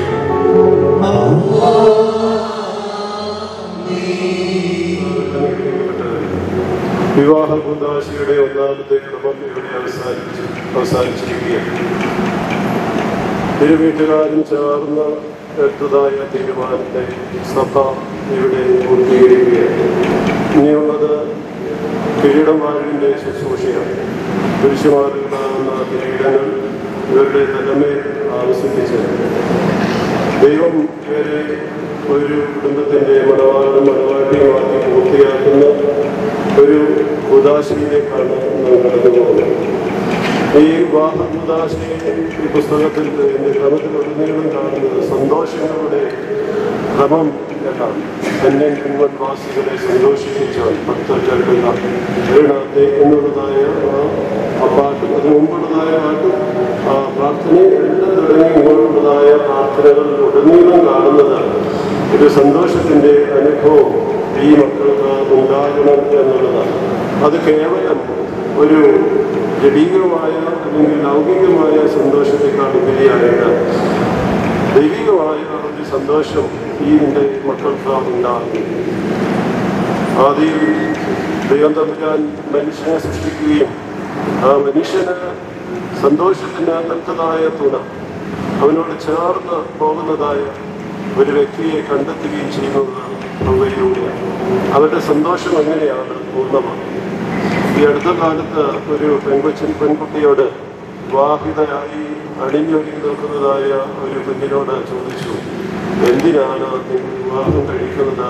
വിവാഹ കുന്താശിയുടെ ഒന്നാമത്തെ ക്രമം ഇവിടെ അവസാനിച്ചു അവസാനിച്ചിരിക്കുകയാണ് തിരുവീട്ടുകാരും ചേർന്ന് എടുത്തതായ തീരുമാനത്തെ സഭ ഇവിടെ പൂർത്തീകരിക്കുകയാണ് ഇനിയുള്ളത് കിരീടമാരിന്റെ ശുശ്രൂഷയാണ് പുരുഷന്മാരുണ്ടാകുന്ന കിരീടങ്ങൾ ഇവരുടെ തലമേൽ ആവശ്യപ്പിച്ച് ദൈവം ഇവരെ ഒരു കുടുംബത്തിന്റെ മണവാളും മണവാട്ടിയുമാക്കി പൂർത്തിയാക്കുന്ന ഒരു ഉദാശയിലേക്കാണ് നാം കടന്നു പോകുന്നത് ഈ വിവാഹ ഉദാശയെ ഈ പുസ്തകത്തിൽ എന്റെ ക്രമത്തിലുടനീളം കാണുന്നത് സന്തോഷങ്ങളുടെ ക്രമം എന്നാണ് തന്നെ കുടുംബവാസികളെ സന്തോഷിപ്പിച്ചാൽ ഭക്തർ കേൾക്കുന്ന എഴുണാത്തെ എന്നുള്ളതായ ആ ആ പാട്ടും അതിന് മുമ്പുള്ളതായ പാട്ടും ആ പ്രാർത്ഥനയും എല്ലാം തുടങ്ങി ഇങ്ങോട്ടുള്ളതായ പ്രാർത്ഥനകൾ ഉടനീളം കാണുന്നത് ഒരു സന്തോഷത്തിന്റെ അനുഭവം ഈ മക്കൾക്ക് ഉണ്ടാകണം എന്നുള്ളതാണ് അത് കേവലം ഒരു ജടീകമായ അല്ലെങ്കിൽ ലൗകികമായ സന്തോഷത്തെക്കാൾ ഉപരിയായിട്ട് ദൈവികമായ ഒരു സന്തോഷം ഈ എൻ്റെ മക്കൾക്ക് ഉണ്ടാകുന്നു ആദ്യം ദൈവം തമ്പുരാൻ മനുഷ്യനെ സൃഷ്ടിക്കുകയും ആ മനുഷ്യന് സന്തോഷത്തിന് തക്കതായ തുണ അവനോട് ചേർന്ന് പോകുന്നതായ ഒരു വ്യക്തിയെ കണ്ടെത്തുകയും ചെയ്യുന്നത് അവയിലൂടെയാണ് അവരുടെ സന്തോഷം എങ്ങനെയാണ് പൂർണ്ണമാണ് ഈ അടുത്ത കാലത്ത് ഒരു പെൺകൊച്ചിൻ പെൺകുട്ടിയോട് വിവാഹിതയായി അണിഞ്ഞൊരുങ്ങി നിൽക്കുന്നതായ ഒരു കുഞ്ഞിനോട് ചോദിച്ചു എന്തിനാണ് നിങ്ങൾ വിവാഹം കഴിക്കുന്നത്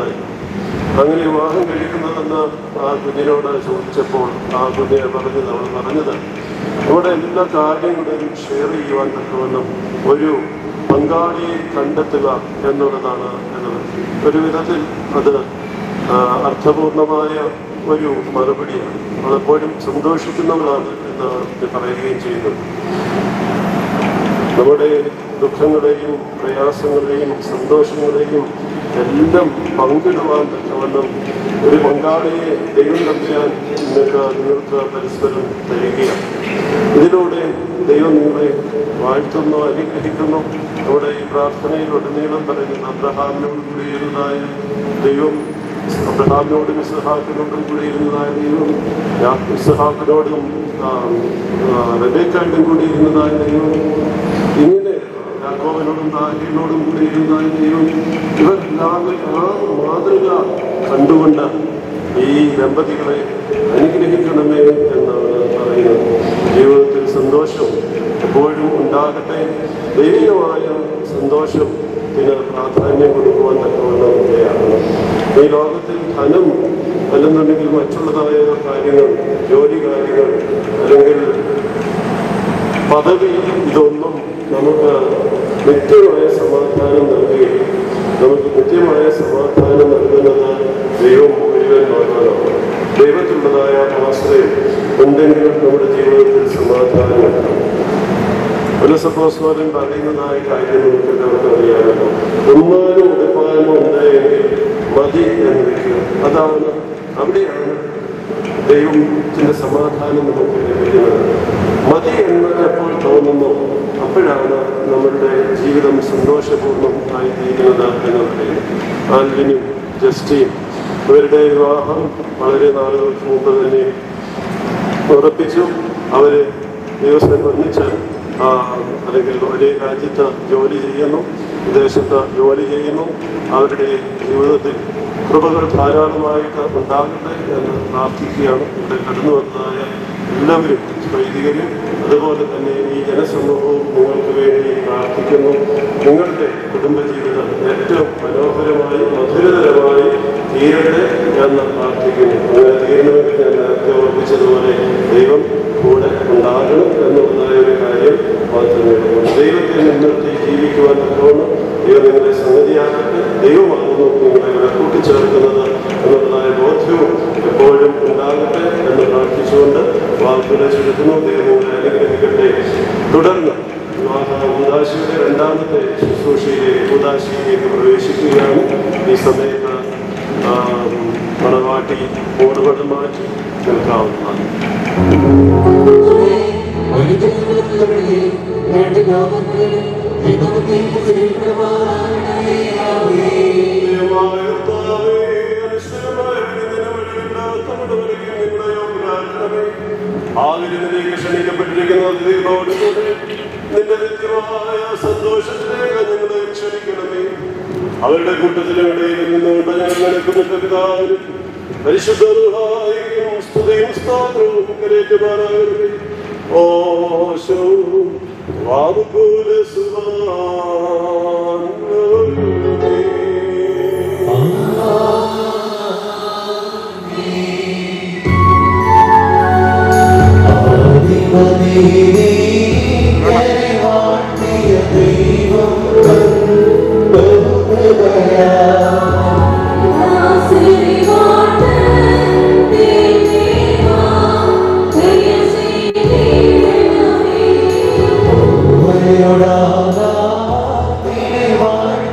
അങ്ങനെ വിവാഹം കഴിക്കുന്നതെന്ന് ആ കുഞ്ഞിനോട് ചോദിച്ചപ്പോൾ ആ കുഞ്ഞിനെ പറഞ്ഞത് അവൾ പറഞ്ഞത് നമ്മുടെ എല്ലാ കാര്യങ്ങളും ഷെയർ ചെയ്യുവാൻ തക്കവണ്ണം ഒരു പങ്കാളിയെ കണ്ടെത്തുക എന്നുള്ളതാണ് എന്നത് ഒരു വിധത്തിൽ അത് ആ, അർത്ഥപൂർണമായ ഒരു മറുപടിയാണ് അതെപ്പോഴും സന്തോഷിക്കുന്നവളാണ് എന്ന് പറയുകയും ചെയ്യുന്നത് നമ്മുടെ ദുഃഖങ്ങളെയും പ്രയാസങ്ങളെയും സന്തോഷങ്ങളെയും എല്ലാം പങ്കിടുവാൻ തക്കവണ്ണം ഒരു പങ്കാളിയെ ദൈവം തമ്മിയാൻ നിങ്ങൾക്ക് നിങ്ങൾക്ക് പരസ്പരം തരികയാണ് ഇതിലൂടെ ദൈവം നിങ്ങളെ വാഴ്ത്തുന്നു അനുഗ്രഹിക്കുന്നു നമ്മുടെ ഈ പ്രാർത്ഥനയിൽ ഉടനീളം പറയുന്ന അബ്രഹാമിനോട് കൂടിയിരുന്നതായ ദൈവം അബ്രഹാമിനോടും ഇസ്ഹാക്കിനോടും കൂടി ഇരുന്നതായ ദൈവം യാ- ഇസ്ഹാക്കിനോടും റബേക്കായിട്ടും കൂടി ഇരുന്നതായ ദൈവം ഇങ്ങനെ യാക്കോബിനോടും ദാഹിനോടും കൂടി ഇരുന്നതായ ദൈവം ഇവർ എല്ലാവരും ആ മാതൃക കണ്ടുകൊണ്ട് ഈ ദമ്പതികളെ അനുഗ്രഹിക്കണമേ എന്നാണ് പറയുന്നത് ജീവിതത്തിൽ സന്തോഷം എപ്പോഴും ഉണ്ടാകട്ടെ ദൈവികമായ സന്തോഷത്തിന് പ്രാധാന്യം കൊടുക്കുവാൻ തക്കവണ്ണം ഇടയാകണം ഈ ലോകത്തിൽ ധനം അല്ലെന്നുണ്ടെങ്കിൽ മറ്റുള്ളതായ കാര്യങ്ങൾ ജോലി കാര്യങ്ങൾ അല്ലെങ്കിൽ പദവി ഇതൊന്നും നമുക്ക് നിത്യമായ സമാധാനം നൽകുകയും നമുക്ക് നിത്യമായ സമാധാനം നൽകുന്നത് ദൈവം മുഴുവൻ മാത്രമാണ് ദൈവത്തിലുള്ളതായ ആശ്രയം എന്തെങ്കിലും നമ്മുടെ ജീവിതത്തിൽ സമാധാനം ഉണ്ടാകും പുലസപ്പോസ്വരൻ പറയുന്നതായ കാര്യം നമുക്ക് എല്ലാവർക്കും അറിയാമല്ലോ ഉമ്മാനും ഉടുപ്പാനും ഉണ്ടായെങ്കിൽ മതി എന്ന് വെക്കുക അതാണ് അവിടെയാണ് ദൈവത്തിന്റെ സമാധാനം നമുക്ക് ലഭിക്കുന്നത് മതി എന്ന് എപ്പോൾ തോന്നുന്നു അപ്പോഴാണ് നമ്മളുടെ ജീവിതം സന്തോഷപൂർണ്ണം ആയി തീരുന്നത് എന്ന് പറയുന്നത് ആൽവിനും ജസ്റ്റിയും ഇവരുടെ വിവാഹം വളരെ നാളുകൾക്ക് മുമ്പ് തന്നെ ഉറപ്പിച്ചു അവര് ദിവസം ഒന്നിച്ച് ആ, അല്ലെങ്കിൽ ഒരേ രാജ്യത്ത് ജോലി ചെയ്യുന്നു വിദേശത്ത് ജോലി ചെയ്യുന്നു അവരുടെ ജീവിതത്തിൽ കൃപകൾ ധാരാളമായിട്ട് ഉണ്ടാകട്ടെ എന്ന് പ്രാർത്ഥിക്കുകയാണ് ഇവിടെ കടന്നു വന്നതായ എല്ലാവരും വൈദികരും അതുപോലെ തന്നെ ഈ ജനസമൂഹവും നിങ്ങൾക്ക് വേണ്ടി പ്രാർത്ഥിക്കുന്നു നിങ്ങളുടെ കുടുംബജീവിതം ഏറ്റവും മനോഹരമായി മധുരതരമായി തീരട്ടെ എന്ന് പ്രാർത്ഥിക്കുന്നു അങ്ങനെ തീരണമെങ്കിൽ ഞാൻ നേരത്തെ ഓർപ്പിച്ചതുപോലെ ദൈവം കൂടെ ഉണ്ടാകണം എന്നുള്ളതായ ഒരു കാര്യം മാത്രമേ ഉള്ളൂ ദൈവത്തെ മുൻനിർത്തി ജീവിക്കുവാൻ തക്കവണ്ണം ദൈവം നിങ്ങളെ സംഗതിയാക്കട്ടെ ദൈവമാകുന്നു നിങ്ങളെ ഇവിടെ കൂട്ടിച്ചേർക്കുന്നത് എന്നുള്ളതായ ബോധ്യവും എപ്പോഴും ഉണ്ടാകട്ടെ എന്ന് പ്രാർത്ഥിച്ചുകൊണ്ട് വാക്കുകളെ ചുരുക്കുന്നു ദൈവം നിങ്ങളെ അനുഗ്രഹിക്കട്ടെ തുടർന്ന് വിവാഹ ഉദാശിയുടെ രണ്ടാമത്തെ ശുശ്രൂഷയിലെ ഉദാശിയിലേക്ക് പ്രവേശിക്കുകയാണ് ഈ സമയത്ത് ആ, മണവാട്ടി ഓടുപടം മാറ്റി നിൽക്കാവുന്നതാണ് ആഗ്രഹത്തിലേക്ക് ക്ഷണിക്കപ്പെട്ടിരിക്കുന്ന അതിഥികളോട് കൂടെ നിന്റെ നിത്യമായ സന്തോഷത്തിലേക്ക് ഞങ്ങളെ ക്ഷണിക്കണമേ അവരുടെ കൂട്ടത്തിലും ഇടയിൽ നിന്നുകൊണ്ട് ഞങ്ങൾ നടക്കുന്ന പിതാവിനും പരിശുദ്ധ റുഹായിക്കും സ്തുതിയും സ്തോത്രവും കരേറ്റുമാറാകരുതേ ഓശോ വാമുകൂല ും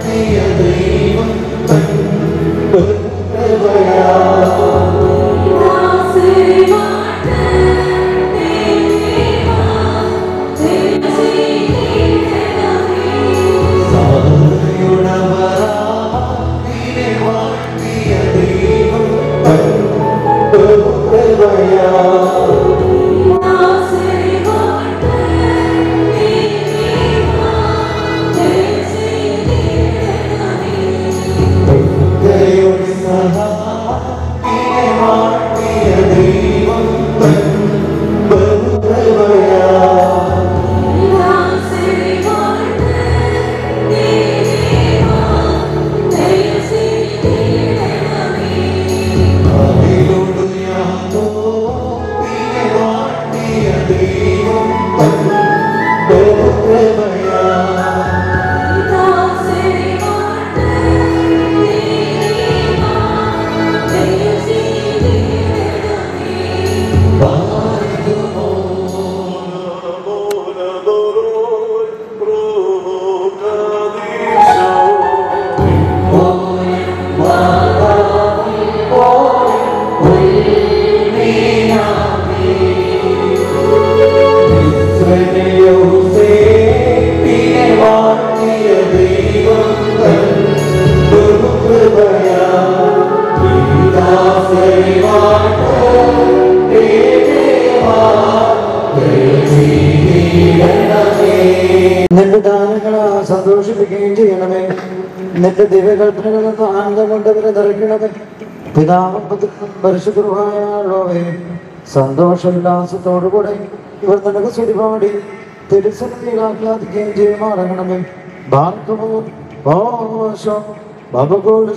നിന്റെ ദിവ്യകൽപ്പനകളിൽ നിന്ന് ആനന്ദം കൊണ്ടവരെ നിറയ്ക്കണമേ പിതാവും പുത്രനും പരിശുദ്ധമായ സന്തോഷോല്ലാസത്തോടുകൂടെ ഇവർ നിനക്ക് സുരിപാടി തിരുസന്നിധിയിൽ ആഹ്ലാദിക്കുകയും ചെയ്യുമാറങ്ങണമേ ഭാർഗവോ ഓശോ ബബകോട്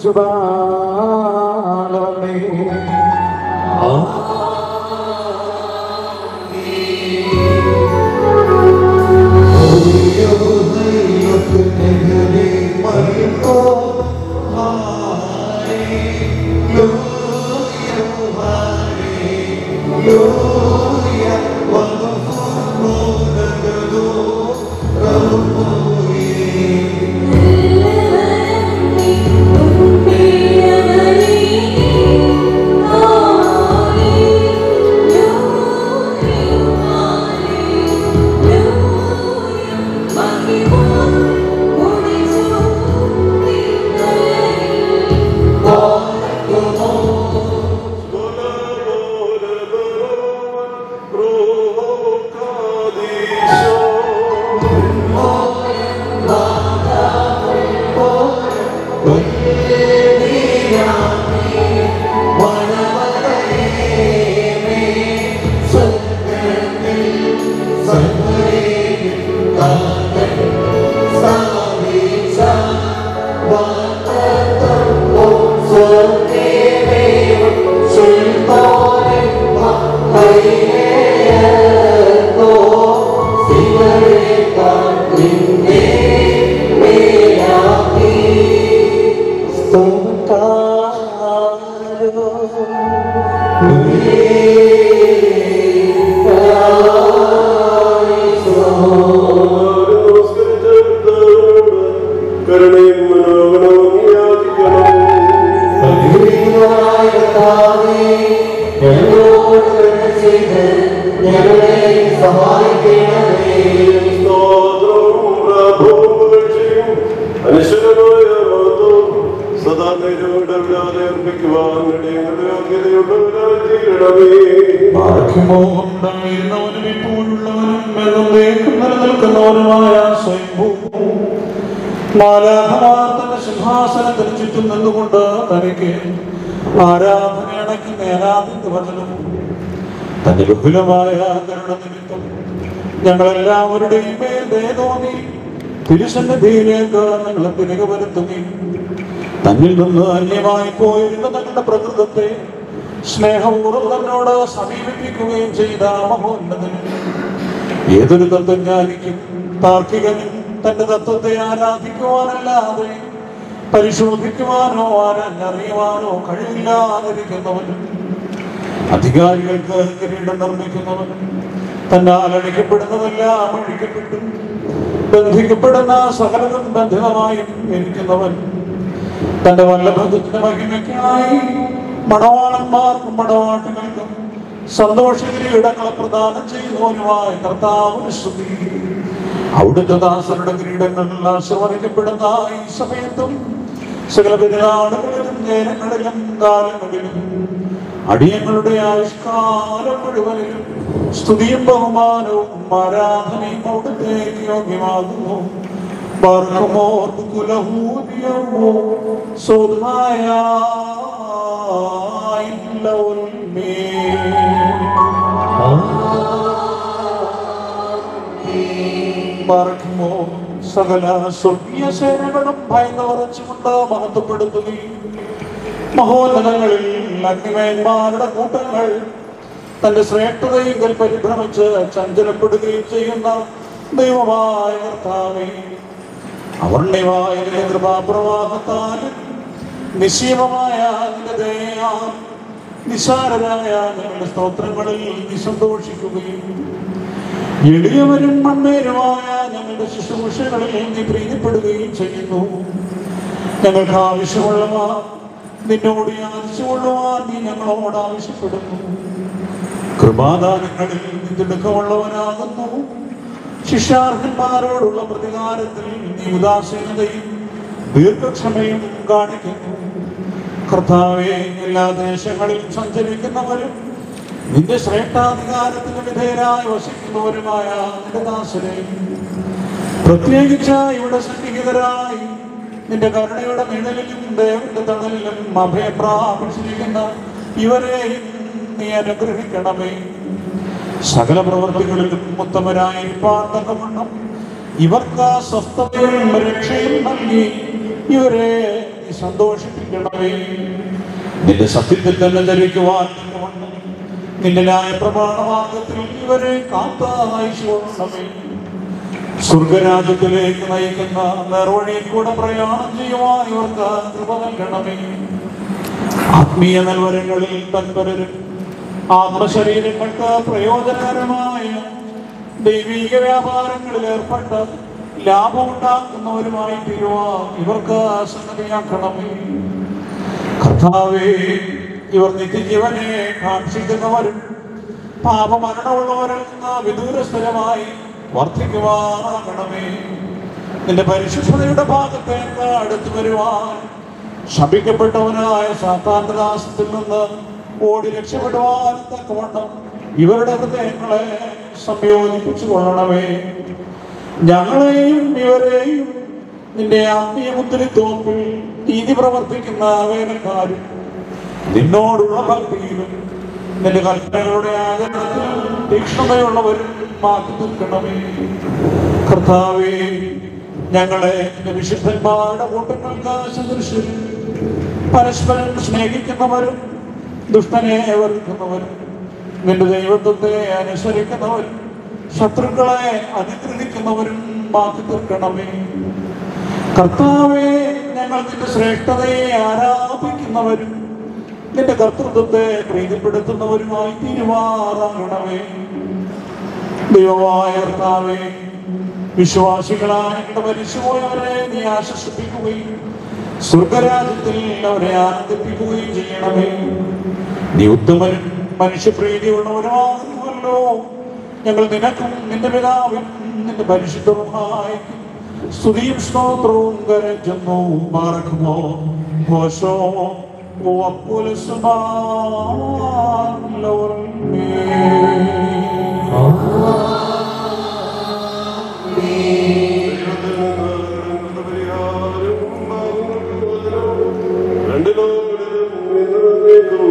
ശുഭാലവേ കരുണയും മനോഗണവും യാചിക്കണം സ്തോത്രവും പ്രാഭവും പുകഴ്ചയും അനശ്വരമായ മഹത്വവും സദാ നേരോടവിടാതെ അർപ്പിക്കുവാൻ ഞങ്ങളുടെ യോഗ്യതയുള്ളവരായി തീരണമേ ഭാഗ്യമോഹമുണ്ടായിരുന്നവനും ഇപ്പോഴുള്ളവനും എന്നേക്കും നിലനിൽക്കുന്നവനുമായ സ്വയംഭൂ മാലാഖമാർ തന്റെ സിംഹാസനത്തിന് ചുറ്റും നിന്നുകൊണ്ട് തനിക്ക് ആരാധന അടയ്ക്കുന്ന ഏനാദിന്റെ വചനം തന്റെ ബഹുലമായ കരുണ നിമിത്തം ഞങ്ങളെല്ലാവരുടെയും മേൽ ദയതോന്നി തിരുസന്നിധിയിലേക്ക് ഞങ്ങളെ തിരികെ വരുത്തുകയും തന്നിൽ നിന്ന് അന്യമായി പോയിരുന്ന തങ്ങളുടെ പ്രകൃതത്തെ സ്നേഹപൂർവ്വം തന്നോട് സമീപിപ്പിക്കുകയും ചെയ്ത മഹോന്നതനും ഏതൊരു തത്വജ്ഞാനിക്കും താർക്കികനും തന്റെ തത്വത്തെ ആരാധിക്കുവാനല്ലാതെ പരിശോധിക്കുവാനോ ആരാഞ്ഞറിയുവാനോ കഴിവില്ലാതിരിക്കുന്നവനും അധികാരികൾക്ക് കിരീടം നിർമ്മിക്കുന്നവനും തന്നാൽ അഴിക്കപ്പെടുന്നതെല്ലാം അഴിക്കപ്പെട്ടു ബന്ധിക്കപ്പെടുന്ന സകലതും ബന്ധിതമായും ഇരിക്കുന്നവൻ തന്റെ വല്ലഭത്തിന്റെ മഹിമയ്ക്കായി മണവാളന്മാർക്കും മണവാട്ടികൾക്കും സന്തോഷകിരീടങ്ങളെ പ്രദാനം ചെയ്യുന്നവനുമായ കർത്താവിന് സ്തുതി അവിടുത്തെ ദാസരുടെ കിരീടങ്ങൾ ആശീർവദിക്കപ്പെടുന്ന ഈ സമയത്തും സകല പെരുന്നാളുകളിലും നേരങ്ങളിലും കാലങ്ങളിലും അടിയങ്ങളുടെ ആയുഷ്കാലം മുഴുവനിലും സ്തുതിയും ബഹുമാനവും ആരാധനയും അവിടുത്തേക്ക് യോഗ്യമാകുന്നു ബാർക്കുമോർ കുലഹൂരിയമോ സ്വതമായ ബാർക്കുമോ സകല സ്വർഗീയ സേനകളും ഭയന്ന് വരച്ചുകൊണ്ട് മഹത്വപ്പെടുത്തുകയും മഹോന്നതങ്ങളിൽ അഗ്നിമയന്മാരുടെ കൂട്ടങ്ങൾ തന്റെ ശ്രേഷ്ഠതയെങ്കിൽ പരിഭ്രമിച്ച് ചഞ്ചലപ്പെടുകയും ചെയ്യുന്ന ദൈവമായ കർത്താവേ അവർണ്യമായ നിന്റെ കൃപാപ്രവാഹത്താലും നിശ്ചയമായ നിന്റെ ദയയാൽ നിസാരരായ ഞങ്ങളുടെ സ്തോത്രങ്ങളിൽ നീ സന്തോഷിക്കുകയും എളിയവരും മണ്ണേരുമായ ഞങ്ങളുടെ ശുശ്രൂഷകളിൽ നീ പ്രീതിപ്പെടുകയും ചെയ്യുന്നു ഞങ്ങൾക്ക് ആവശ്യമുള്ളവ നിന്നോട് യാചിച്ചുകൊള്ളുവാൻ നീ ഞങ്ങളോട് ആവശ്യപ്പെടുന്നു കൃപാദാനങ്ങളിൽ നീ തിടുക്കമുള്ളവനാകുന്നു ശിഷ്യാർഹന്മാരോടുള്ള പ്രതികാരത്തിൽ നീ ഉദാസീനതയും ദീർഘക്ഷമയും കാണിക്കുന്നു കർത്താവെ എല്ലാ ദേശങ്ങളിലും സഞ്ചരിക്കുന്നവരും നിന്റെ ശ്രേഷ്ഠാധികാരത്തിന് വിധേയരായി വസിക്കുന്നവരുമായ നിന്റെ ദാസരെ പ്രത്യേകിച്ച് ഇവിടെ സന്നിഹിതരായി നിന്റെ കരുണയുടെ നിഴലിലും ദേവന്റെ തണലിലും അഭയം പ്രാപിച്ചിരിക്കുന്ന ഇവരെയും നീ അനുഗ്രഹിക്കണമേ സകല പ്രവർത്തികളിലും ഉത്തമരായിരിക്കാൻ തക്കവണ്ണം ഇവർക്ക് സ്വസ്ഥതയും രക്ഷയും നൽകി ഇവരെ നീ സന്തോഷിപ്പിക്കണമേ നിന്റെ സത്യത്തിൽ തന്നെ ധരിക്കുവാൻ തക്കവണ്ണം നിന്റെ ന്യായ പ്രമാണമാർഗത്തിൽ ഇവരെ കാത്തയച്ചുകൊള്ളണമേ സ്വർഗരാജ്യത്തിലേക്ക് നയിക്കുന്ന നേർവഴിയിൽ കൂടെ പ്രയാണം ചെയ്യുവാൻ ഇവർക്ക് കൃപ നൽകണമേ ആത്മീയ നൽവരങ്ങളിൽ തൽപരരും ആത്മശരീരങ്ങൾക്ക് പ്രയോജനകരമായ ദൈവിക വ്യാപാരങ്ങളിൽ ഏർപ്പെട്ട് ലാഭമുണ്ടാക്കുന്നവരുമായി തീരുവാൻ ഇവർക്ക് സംഗതിയാക്കണമേ കർത്താവേ ഇവർ നിത്യജീവനെ കാക്ഷിക്കുന്നവരും പാപമരണമുള്ളവരിൽ നിന്ന് വിദൂരസ്ഥലമായി വർദ്ധിക്കുവാനാകണമേ നിന്റെ പരിശുദ്ധതയുടെ ഭാഗത്തേക്ക് അടുത്തു വരുവാൻ ശപിക്കപ്പെട്ടവനായ സാത്താന്തദാസത്തിൽ നിന്ന് ഓടി രക്ഷപ്പെടുവാൻ തക്കവണ്ണം ഇവരുടെ ഹൃദയങ്ങളെ സംയോജിപ്പിച്ചു കൊള്ളണമേ ഞങ്ങളെയും ഇവരെയും നിന്റെ ആത്മീയ മുദ്രത്തോപ്പിൽ നീതി പ്രവർത്തിക്കുന്ന വേലക്കാരും നിന്നോടുള്ള ഭക്തിയിലും നിന്റെ കൽപ്പനകളുടെ ആചരണത്തിലും തീക്ഷ്ണതയുള്ളവരും മാറ്റി നിൽക്കണമേ കർത്താവേ ഞങ്ങളെ നിന്റെ വിശുദ്ധന്മാരുടെ കൂട്ടങ്ങൾക്ക് സദൃശ്യരും പരസ്പരം സ്നേഹിക്കുന്നവരും ദുഷ്ടനെ വെറുക്കുന്നവരും നിന്റെ ദൈവത്വത്തെ അനുസരിക്കുന്നവരും ശത്രുക്കളെ അനുഗ്രഹിക്കുന്നവരും മാറ്റി തീർക്കണമേ കർത്താവെ ഞങ്ങൾ നിന്റെ ശ്രേഷ്ഠതയെ ആരാധിക്കുന്നവരും നിന്റെ കർത്തൃത്വത്തെ പ്രീതിപ്പെടുത്തുന്നവരുമായി തീരുമാറാകണമേ ദൈവമായ കർത്താവെ വിശ്വാസികളായ ഞങ്ങളുടെ മരിച്ചുപോയവരെ നീ ആശ്വസിപ്പിക്കുകയും സ്വർഗരാജ്യത്തിൽ അവരെ ആനന്ദിപ്പിക്കുകയും ചെയ്യണമേ നീ ഉത്തമനും മനുഷ്യപ്രീതിയുള്ളവരുമാകുന്നുവല്ലോ ഞങ്ങൾ നിനക്കും നിന്റെ പിതാവിനും നിന്റെ പരിശുദ്ധവുമായി സ്തുതിയും സ്തോത്രവും കരഞ്ഞെന്നു മറക്കുമോ ഘോഷോ രണ്ട് ലോകങ്ങളിലും എന്നേക്കും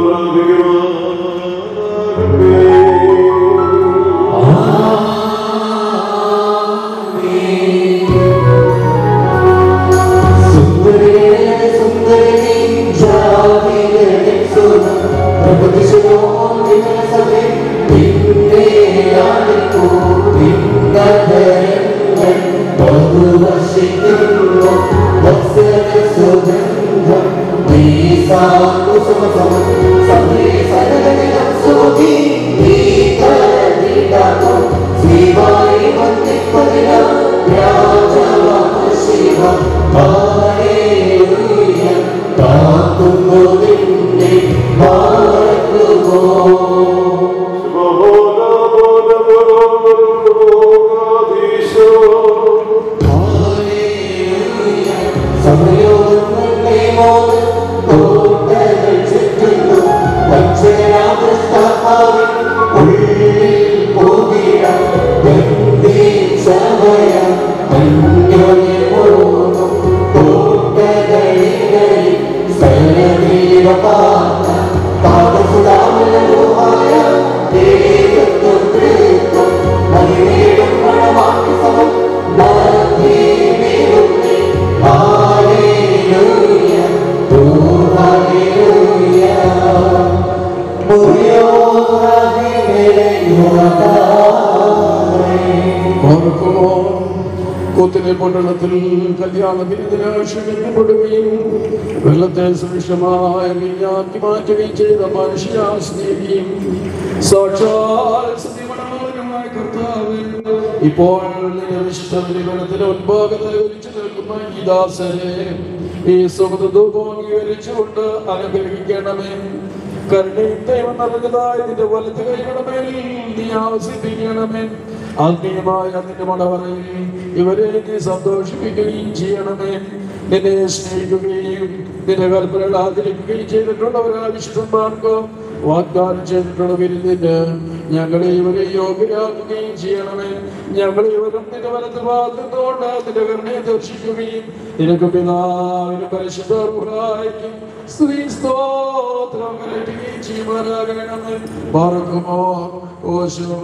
കൂത്തിലെ പട്ടണത്തിൽ കല്യാണ വിരുദ്ധനായി ക്ഷണിക്കപ്പെടുകയും വെള്ളത്തെ സുരക്ഷമായ വിജ്ഞാക്കി മാറ്റുകയും ചെയ്ത മനുഷ്യ സ്നേഹിയും സാക്ഷാൽ സത്യമണമായ കർത്താവ് ഇപ്പോൾ നിന്റെ വിശുദ്ധ നിഗമനത്തിന് മുൻപാകത്തെ ഒലിച്ചു നിൽക്കുന്ന ഈ ദാസനെ ഈ സുഹൃത്തും അംഗീകരിച്ചുകൊണ്ട് അനുഗ്രഹിക്കണമേ കരുണയും ദൈവം നൽകുന്നതായ നിന്റെ വലത്ത് കൈകണമേൽ നീ ആവശ്യപ്പിക്കണമേ ആത്മീയമായ നിന്റെ മണവറയിൽ ഇവരെ നീ സന്തോഷിപ്പിക്കുകയും ചെയ്യണമേ നിന്നെ സ്നേഹിക്കുകയും നിന്റെ കൽപ്പനകൾ ആദരിക്കുകയും ചെയ്തിട്ടുള്ളവരാ വിശുദ്ധന്മാർക്ക് വാഗ്ദാനം ചെയ്തിട്ടുള്ള വിരുന്നിന് ഞങ്ങളെ ഇവരെ യോഗ്യരാക്കുകയും ചെയ്യണമേ ഞങ്ങളെ ഇവരും നിന്റെ വലത്ത് ഭാഗത്തോണ്ട് നിന്റെ കരുണയെ ദർശിക്കുകയും നിനക്ക് പിതാവിന് പരിശുദ്ധർക്കും സ്ത്രീ സ്തോത്രം കലറ്റുകയും ചെയ്യുമാറാകണമേ പറക്കുമോ ഓശോ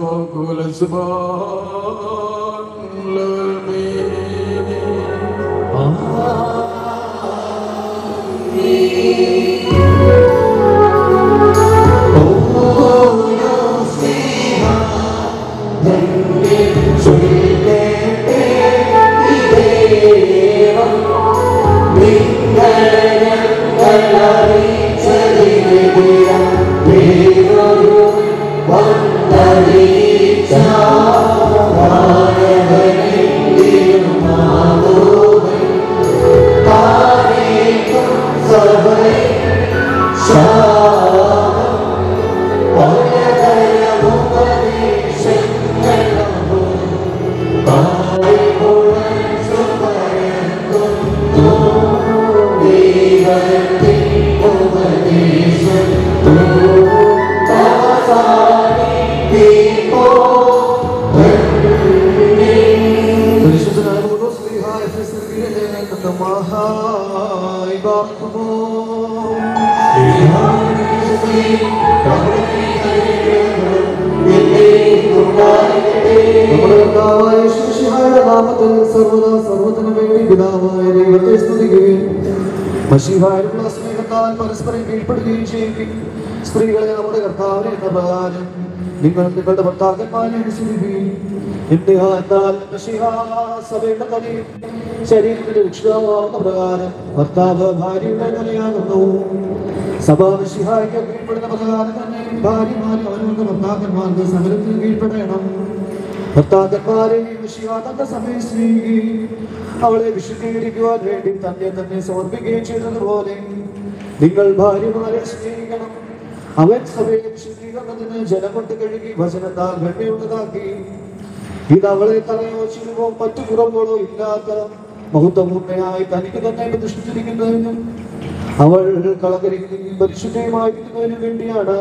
നമ്മുടെ കർത്താവായ യേശുമിശിഹായുടെ നാമത്തിൽ സർവ്വദാ സർവ്വത്തിനു വേണ്ടി പിതാവായ ദൈവത്തെ സ്തുതിക്കുകയും മഷിഹായുള്ള സ്നേഹത്താൽ പരസ്പരം കീഴ്പ്പെടുകയും ചെയ്യുകയും സ്ത്രീകളെ നമ്മുടെ കർത്താവിനെ എന്ന പ്രകാരം നിങ്ങൾ നിങ്ങളുടെ ഭർത്താക്കന്മാരെ അനുസരിക്കുകയും എന്റെ എന്നാൽ മഷിഹാ സഭയുടെ തലയിൽ ശരീരത്തിന്റെ രക്ഷിതാവാകുന്ന പ്രകാരം ഭർത്താവ് ഭാര്യയുടെ നിലയാകുന്നു സഭാ മഷിഹായ്ക്ക് കീഴ്പ്പെടുന്ന പ്രകാരം തന്നെ ഭാര്യമാരും അവരുടെ ഭർത്താക്കന്മാർക്ക് സകലത്തിന് കീഴ്പ്പെടണം ഭർത്താക്കന്മാരെ വിശ്വാസത്തെ സഭയെ സ്നേഹിക്കുകയും അവളെ വിശുദ്ധീകരിക്കുവാൻ വേണ്ടി തന്നെ തന്നെ സമർപ്പിക്കുകയും ചെയ്തതുപോലെ നിങ്ങൾ ഭാര്യമാരെ സ്നേഹിക്കണം അവൻ സഭയെ വിശുദ്ധീകരണത്തിന് ജലം കൊണ്ട് കഴുകി വചനത്താൽ വെണ്ണയുള്ളതാക്കി ഇത് അവളെ തലയോ ചിരുവോ മറ്റു കുറവുകളോ ഇല്ലാത്ത മഹത്വപൂർണ്ണയായി തനിക്ക് തന്നെ പ്രതിഷ്ഠിച്ചിരിക്കുന്നതിനും അവൾ കളകരിക്കുകയും പരിശുദ്ധയുമായിരിക്കുന്നതിനും വേണ്ടിയാണ്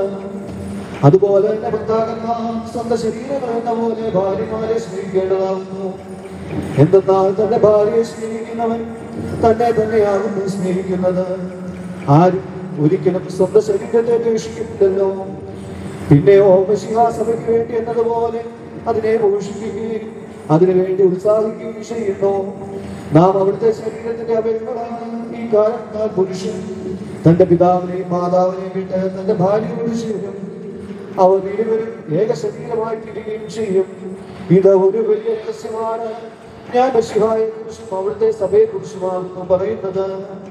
അതുപോലെ തന്നെ ഭർത്താക്കന്മാർ സ്വന്തം ശരീരം എന്ന പോലെ ഭാര്യമാരെ സ്നേഹിക്കേണ്ടതാകുന്നു എന്തെന്നാൽ തന്റെ ഭാര്യയെ സ്നേഹിക്കുന്നവൻ തന്നെ തന്നെയാകുന്നു സ്നേഹിക്കുന്നത് ആരും ഒരിക്കലും സ്വന്തം ശരീരത്തെ ഉപേക്ഷിക്കുന്നില്ലല്ലോ പിന്നെയോ സഭയ്ക്ക് വേണ്ടി എന്നതുപോലെ അതിനെ പോഷിക്കുകയും അതിനുവേണ്ടി ഉത്സാഹിക്കുകയും ചെയ്യുന്നു നാം അവിടുത്തെ ശരീരത്തിന്റെ അവയവങ്ങളാണ് ഈ കാലത്താൽ പുരുഷൻ തന്റെ പിതാവിനെയും മാതാവിനെയും വിട്ട് തന്റെ ഭാര്യയോട് ചേരും അവർ ഇരുവരും ഏക ശരീരമായിട്ടിരിക്കുകയും ചെയ്യും ഇത് ഒരു വലിയ രഹസ്യമാണ് ഞാൻ ബഷിഹായെ കുറിച്ചും അവിടുത്തെ സഭയെ കുറിച്ചുമാകുന്നു പറയുന്നത്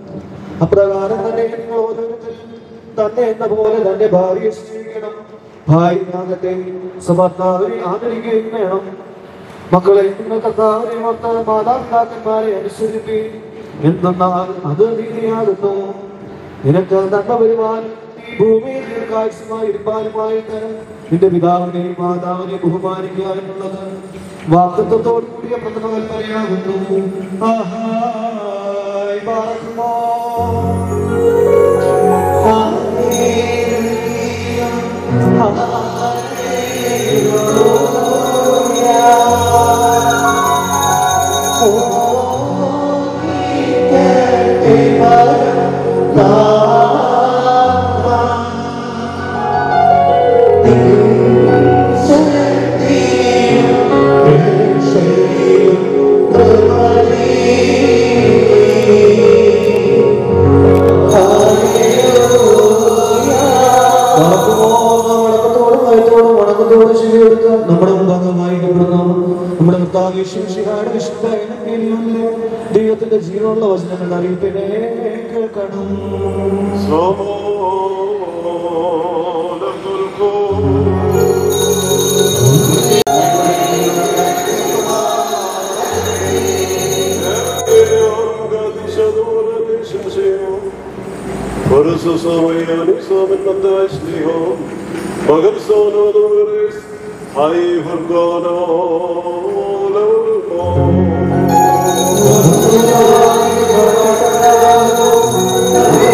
അപ്രകാരം തന്നെ നിങ്ങൾ ഓരോരുത്തരും തന്നെ എന്ന പോലെ തന്റെ ഭാര്യയെ സ്നേഹിക്കണം ഭാര്യയാകട്ടെ സമർത്താവിനെ ആദരിക്കുകയും വേണം മക്കളെ നിങ്ങൾ കർത്താവിനെ മക്കൾ മാതാപിതാക്കന്മാരെ അനുസരിക്കുകയും എന്തെന്നാൽ അത് നീതിയാകുന്നു നിനക്ക് നന്മ വരുവാൻ ഈ ഭൂമിയിൽ ദീർഘായുസമായി ഇരുപ്പാനുമായിട്ട് നിന്റെ പിതാവിനെയും മാതാവിനെയും ബഹുമാനിക്കുക എന്നുള്ളത് വാക്തത്വത്തോടു കൂടിയ പ്രഥമ കൽപ്പനയാകുന്നു ആഹായ് ബാറക്കുമോ. വണക്കമോ നാം വണക്കത്തോടും ഭയത്തോടും വണക്കത്തോടും ശരിയെടുത്ത് നമ്മുടെ മുമ്പാകെ വായിക്കപ്പെടുന്നു നമ്മുടെ കർത്താവിശിഹായുടെ വിശുദ്ധ ഇനക്കേലിയോനിലെ ദൈവത്തിന്റെ ജീവനുള്ള വചനങ്ങൾ അറിയിപ്പിനെ കേൾക്കണം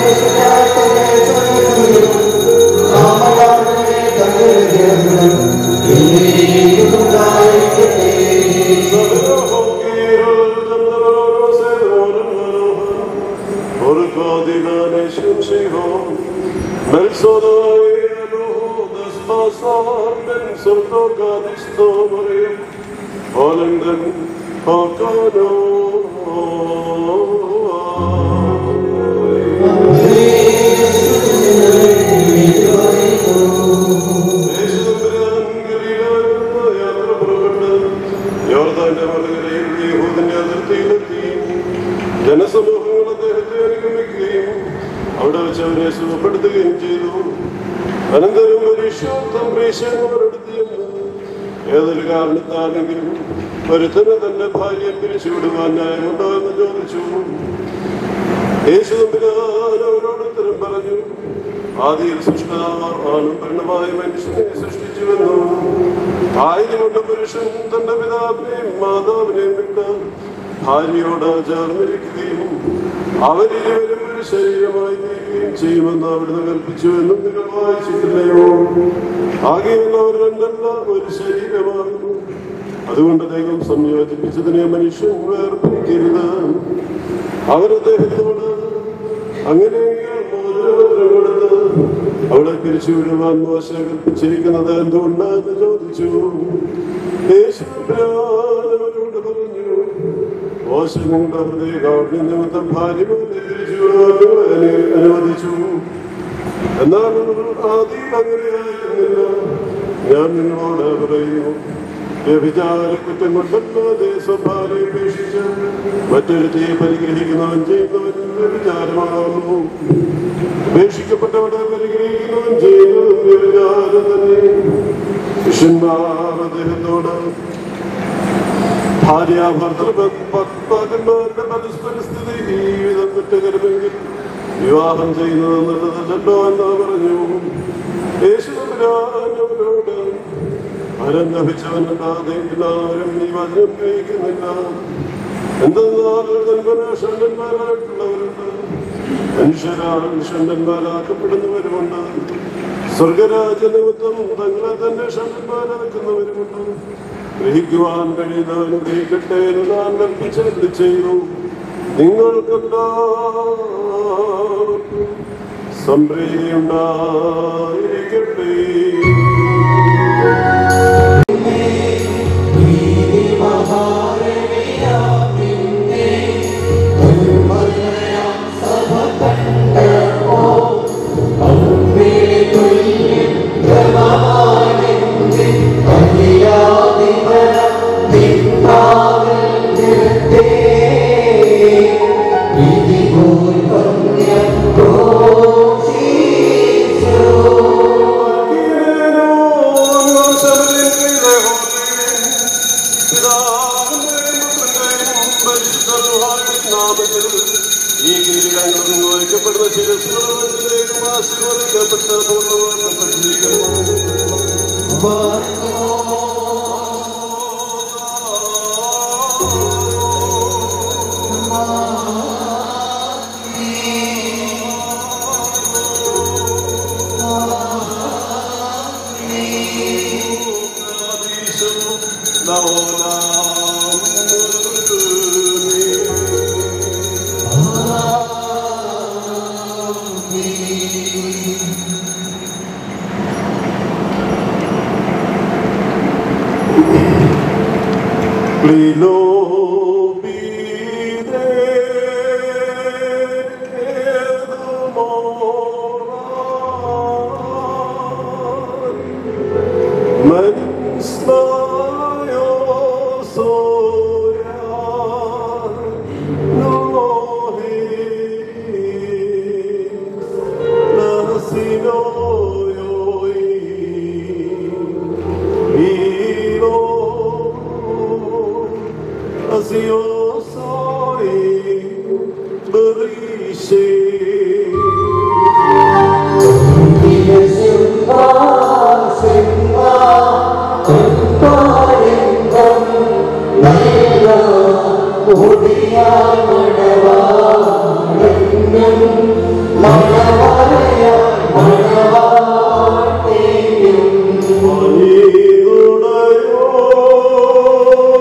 ും Orkadinane Shimshihon, Melsodai Alo, Desmasar, Ben Sortoka Distomarim, Holenden യോർദാന്റെ മലകരയിൽ യഹൂദിന്റെ അതിർത്തിയിലെത്തി ജനസമൂഹങ്ങൾ അദ്ദേഹത്തെ അനുഗമിക്കുകയും അവിടെ വെച്ച് അവരെ സുഖപ്പെടുത്തുകയും ചെയ്തു അനന്തരം പരീക്ഷോത്തം പ്രേക്ഷകരോടെടുത്ത് ചെന്ന് ഏതൊരു കാരണത്താലെങ്കിലും ഒരുത്തന് തന്റെ ഭാര്യയെ പിരിച്ചുവിടുവാൻ ന്യായമുണ്ടോ എന്ന് ചോദിച്ചു യേശു തമ്പുരാനവരോട് ഉത്തരം പറഞ്ഞു ആദിയിൽ സൃഷ്ടാവാണ് പെണ്ണുമായ മനുഷ്യനെ സൃഷ്ടിച്ചുവെന്നും ആയിരമുള്ള പുരുഷൻ തന്റെ പിതാവിനെയും മാതാവിനെയും വിട്ട് ഭാര്യയോട് ചേർന്നിരിക്കുകയും അവരിരുവരും ഒരു ശരീരമായി തീരുകയും ചെയ്യുമെന്ന് അവിടുന്ന് കൽപ്പിച്ചു എന്നും നിങ്ങൾ വായിച്ചിട്ടില്ലയോ ആകെയുള്ള അവർ രണ്ടല്ല ഒരു ശരീരമാകുന്നു അതുകൊണ്ട് ദൈവം സംയോജിപ്പിച്ചതിനെ മനുഷ്യൻ വേർപിരിക്കരുത് അവർ അദ്ദേഹത്തോട് അങ്ങനെ മോചനപത്രം കൊടുത്ത് അവളെ പിരിച്ചുവിടുവാൻ മോശ കൽപ്പിച്ചിരിക്കുന്നത് എന്തുകൊണ്ടെന്ന് ചോദിച്ചു യേശു അവരോട് പറഞ്ഞു മോശ നിങ്ങളുടെ ഹൃദയകാഠിന്യ നിമിത്തം ഭാര്യ പോലെ പിരിച്ചുവിടുവാൻ നിങ്ങളെ അനുവദിച്ചു എന്നാൽ ആദ്യം അങ്ങനെയായിരുന്നില്ല ഞാൻ നിങ്ങളോട് പറയുന്നു വ്യഭിചാര കുറ്റം കൊണ്ടല്ലാതെ സ്വഭാവം ഉപേക്ഷിച്ച് മറ്റൊരുത്തെ പരിഗ്രഹിക്കുന്നവൻ ചെയ്യുന്നവൻ വ്യഭിചാരമാകുന്നു ഉപേക്ഷിക്കപ്പെട്ടവരെ പരിഗ്രഹിക്കുന്നവൻ ചെയ്യുന്നതും വ്യഭിചാരം തന്നെ ശിഷ്യന്മാർ അദ്ദേഹത്തോട് ഭാര്യ ഭർത്തൃഭക്തന്മാരുടെ പരസ്പര സ്ഥിതി ജീവിതം കുറ്റകരമെങ്കിൽ വിവാഹം ചെയ്യുന്നത് നല്ലതല്ലോ എന്ന് പറഞ്ഞു യേശു അവരോട് വരം ലഭിച്ചവനല്ലാതെ എല്ലാവരും ഈ വചനം ഗ്രഹിക്കുന്നില്ല എന്തെന്നാൽ ഷണ്ടന്മാരായിട്ടുള്ളവരുണ്ട് മനുഷ്യരാൾ ഷണ്ടന്മാരാക്കപ്പെടുന്നവരുമുണ്ട് സ്വർഗരാജ നിമിത്തം തങ്ങളെ തന്നെ ഷണ്ടന്മാരാക്കുന്നവരുമുണ്ട് ഗ്രഹിക്കുവാൻ കഴിയുന്നവൻ ഗ്രഹിക്കട്ടെ എന്ന് ഞാൻ കൽപ്പിച്ചു ചെയ്തു നിങ്ങൾക്കെല്ലാവർക്കും സംപ്രീതിയുണ്ടായിരിക്കട്ടെ ഈ കിരീടങ്ങളും വഹിക്കപ്പെടുന്ന ശിരസ്സുകളിലേക്കും ആശീർവദിക്കപ്പെട്ട പൂർണ്ണമാക്കപ്പെട്ടിരിക്കുന്നു Lilo من اسمعyo soya nohi nasino yoi ilo asio soy berishe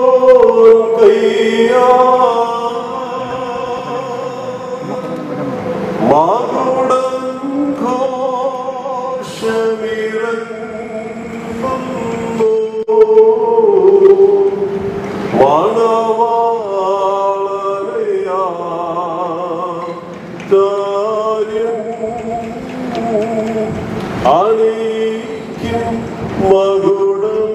കയ്യാ കാര്യം അറിയിക്കും മകുടം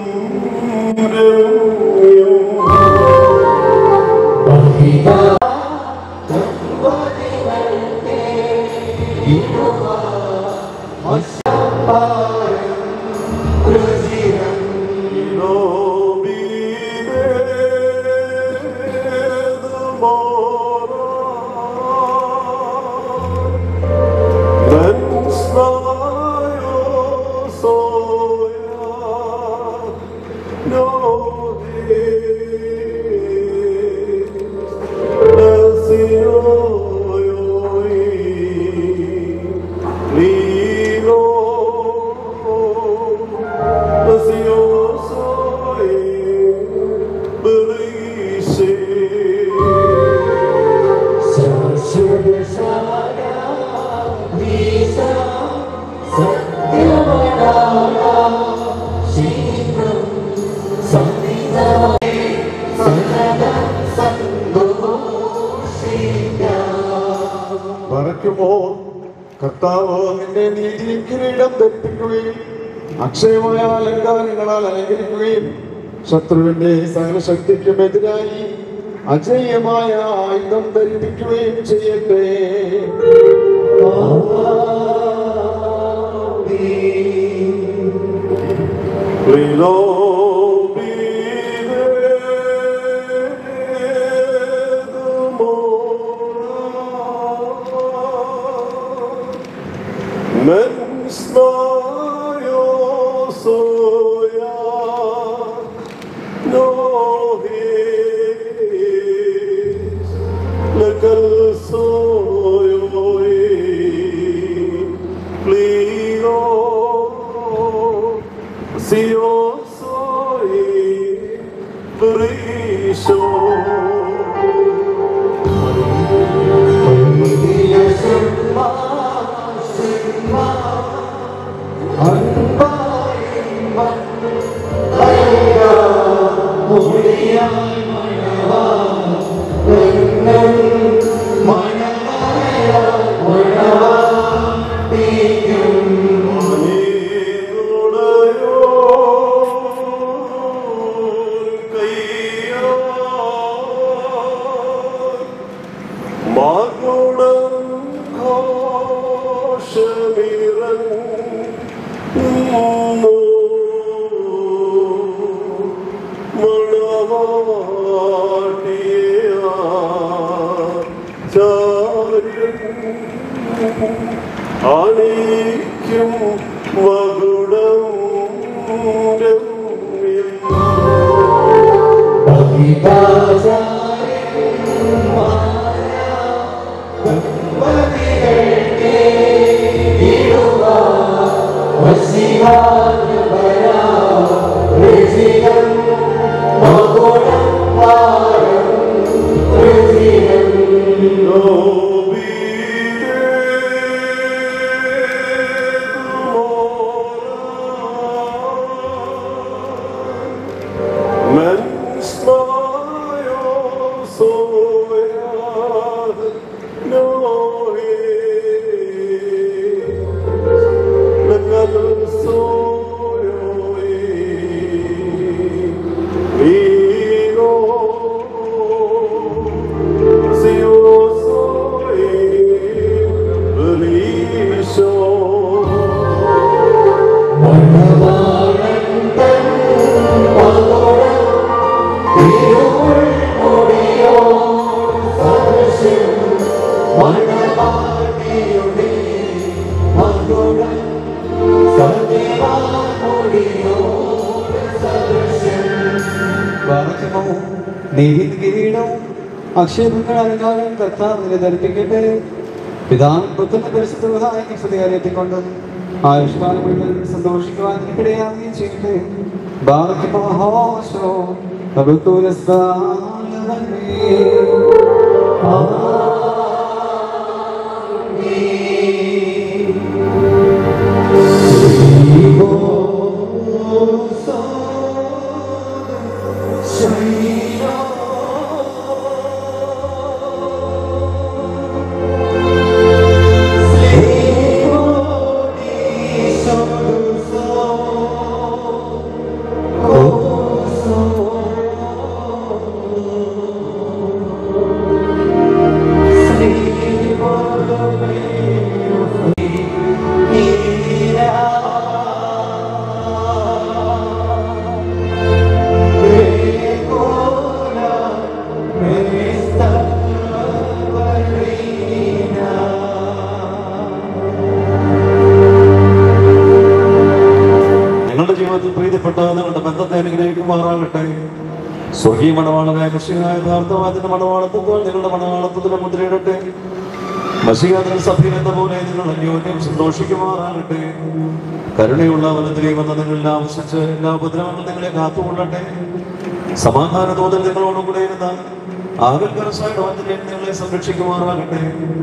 പറക്കുമോ കർത്താവ് നിന്നെ നീതിയിൽ കിരീടം ധരിപ്പിക്കുകയും അക്ഷയമായ അലങ്കാരങ്ങളാൽ അലങ്കരിക്കുകയും ശത്രുവിന്റെ സകല ശക്തിക്കും എതിരായി അജയ്യമായ ആയുധം ധരിപ്പിക്കുകയും ചെയ്യട്ടെ Men snajo soja no his lekal soyo plio sio soi brisho മകുടം ഘോഷമിറങ്ങുന്നു അണിക്കും മകുടം Men snajo soja no lekal soyo Vino sio soy belisho വാറക്കമോ നീതി കിരീടവും അക്ഷയങ്ങൾ അലങ്കാരം കർത്താവിനെ ധരിപ്പിക്കട്ടെ പിതാവ് പുത്രന്റെ പരിശുദ്ധമായ സ്തുതികാരെത്തിക്കൊണ്ട് ആയുഷ്കാലം മുഴുവൻ സന്തോഷിക്കുവാൻ ഇടയാവുകയും ചെയ്യട്ടെ ബാറക്കമോ ഹോശോ Shine സ്വർഗീയ മണവാളമായ കൃഷിയായ യഥാർത്ഥവാദിന്റെ മണവാളത്വത്തോൾ നിങ്ങളുടെ മണവാളത്വത്തിന് മുദ്രയിടട്ടെ മഷികാതൽ സഭയിൽ എന്ന പോലെ നിങ്ങൾ അന്യോന്യം സന്തോഷിക്കുമാറാകട്ടെ കരുണയുള്ള വനത്തിലേക്ക് വന്ന നിങ്ങളിൽ ആവശ്യിച്ച് എല്ലാ ഉപദ്രവങ്ങളും നിങ്ങളെ കാത്തുകൊള്ളട്ടെ സമാധാന തോതിൽ നിങ്ങളോടുകൂടെ ഇരുന്ന ആകൽക്കരസായിട്ട് വനത്തിലേക്ക് നിങ്ങളെ സംരക്ഷിക്കുമാറാകട്ടെ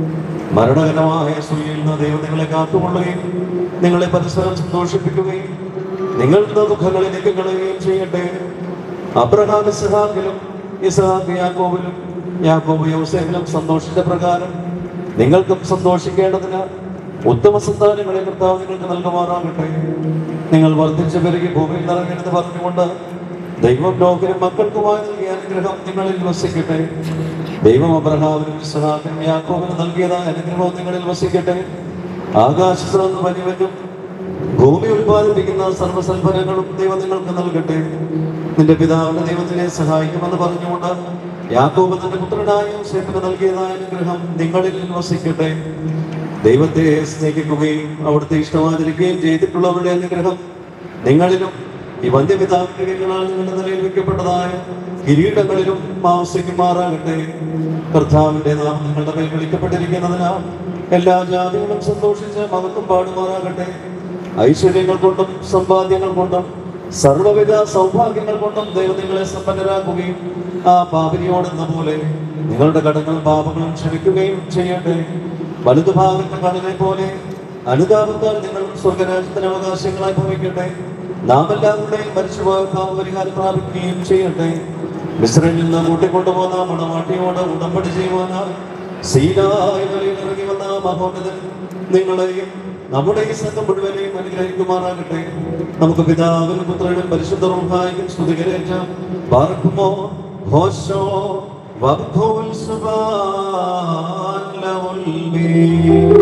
മരണകരമായ സൂര്യയിൽ നിന്ന് ദൈവം നിങ്ങളെ കാത്തുകൊള്ളുകയും നിങ്ങളെ പരസ്പരം സന്തോഷിപ്പിക്കുകയും നിങ്ങളുടെ ദുഃഖങ്ങളെ നീക്കിക്കളയുകയും ചെയ്യട്ടെ അബ്രഹാം ഇസ്ഹാക്കിലും ഇസ്ഹാഖ് യാക്കോബിലും യാക്കോബ് യോസേഫിലും സന്തോഷിച്ച പ്രകാരം നിങ്ങൾക്കും സന്തോഷിക്കേണ്ടതിന് ഉത്തമ സന്താനങ്ങളെ കർത്താവ് നിങ്ങൾക്ക് നൽകുമാറാകട്ടെ നിങ്ങൾ വർദ്ധിച്ചു പെരുകി ഭൂമിയിൽ നിറങ്ങരുത് പറഞ്ഞുകൊണ്ട് ദൈവം ലോകനും മക്കൾക്കുമായി നൽകിയ അനുഗ്രഹം നിങ്ങളിൽ വസിക്കട്ടെ ദൈവം അബ്രഹാമിനും ഇസ്ഹാഖിനും യാക്കോബിനും നൽകിയതായ അനുഗ്രഹം നിങ്ങളിൽ വസിക്കട്ടെ ആകാശത്തിൽ നിന്ന് വലിയവനും ഭൂമി ഉൽപ്പാദിപ്പിക്കുന്ന സർവ്വസൽഫലങ്ങളും ദൈവം നിങ്ങൾക്ക് നൽകട്ടെ നിന്റെ പിതാവിന്റെ ദൈവത്തിനെ സഹായിക്കുമെന്ന് പറഞ്ഞുകൊണ്ട് യാക്കോബ് തന്റെ പുത്രനായ യോസേഫിന് നൽകിയതായ അനുഗ്രഹം നിങ്ങളിൽ വസിക്കട്ടെ ദൈവത്തെ സ്നേഹിക്കുകയും അവിടുത്തെ ഇഷ്ടമാചരിക്കുകയും ചെയ്തിട്ടുള്ളവരുടെ അനുഗ്രഹം നിങ്ങളിലും ഈ വന്ധ്യപിതാവിന്റെ കൈകളാൽ നിങ്ങളുടെ നിലയിൽ വെക്കപ്പെട്ടതായ കിരീടങ്ങളിലും മാസിക്കുമാറാകട്ടെ കർത്താവിന്റെ നാമം നിങ്ങളുടെ മേൽ വിളിക്കപ്പെട്ടിരിക്കുന്നതിനാൽ എല്ലാ ജാതികളും സന്തോഷിച്ച് മകത്തും പാടുമാറാകട്ടെ ഐശ്വര്യങ്ങൾ കൊണ്ടും സമ്പാദ്യങ്ങൾ കൊണ്ടും സർവ്വവിധ സൗഭാഗ്യങ്ങൾ കൊണ്ടും ദൈവം നിങ്ങളെ സമ്പന്നരാക്കുകയും ആ പാപിനിയോടെന്ന പോലെ നിങ്ങളുടെ കടങ്ങളും പാപങ്ങളും ക്ഷമിക്കുകയും ചെയ്യട്ടെ വലുതുഭാഗത്തെ കടലെ പോലെ അനുതാപത്താൽ നിങ്ങൾ സ്വർഗരാജ്യത്തിന് അവകാശങ്ങളായി ഭവിക്കട്ടെ നാം എല്ലാവരുടെയും മരിച്ചുപോയ പാപപരിഹാരം പ്രാപിക്കുകയും ചെയ്യട്ടെ മിശ്രയിൽ നിന്ന് കൂട്ടിക്കൊണ്ടുപോകുന്ന മണവാട്ടിയോട് ഉടമ്പടി ചെയ്യുവാനായി സീനായ വലയിൽ ഇറങ്ങി വന്ന മഹോന്നതൻ നിങ്ങളെയും നമ്മുടെ ഈ സംഘം മുഴുവനെയും അനുഗ്രഹിക്കുമാറാകട്ടെ നമുക്ക് പിതാവിനും പുത്രനും പരിശുദ്ധ റൂഹായും സ്തുതികരേറ്റ പാർക്കുമോ ഹോശോ വബ്ഖുൽ സുബാൻ ലഹുൽ ബീൻ.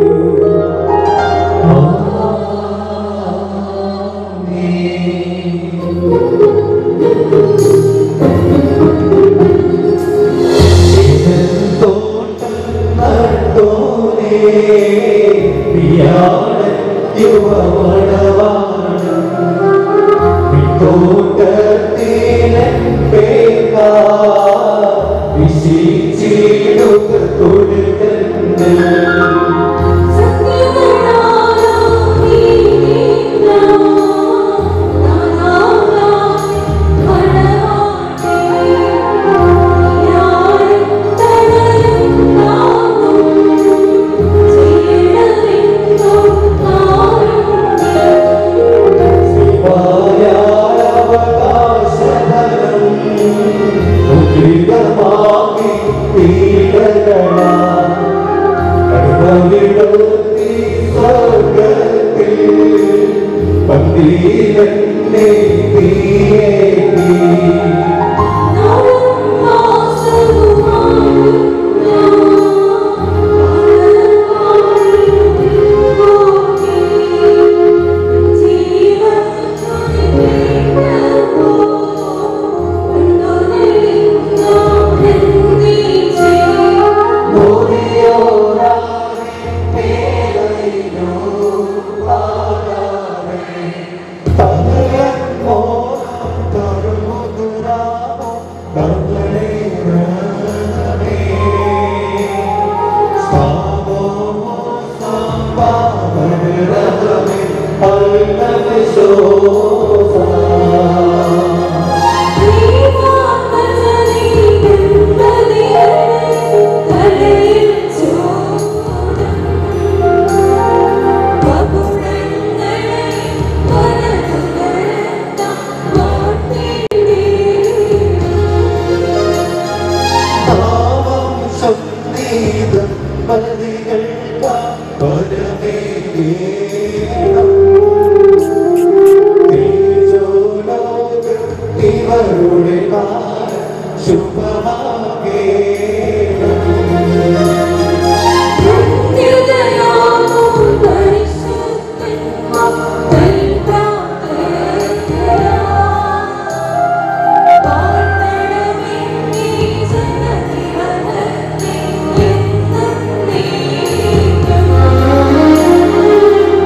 Thank you.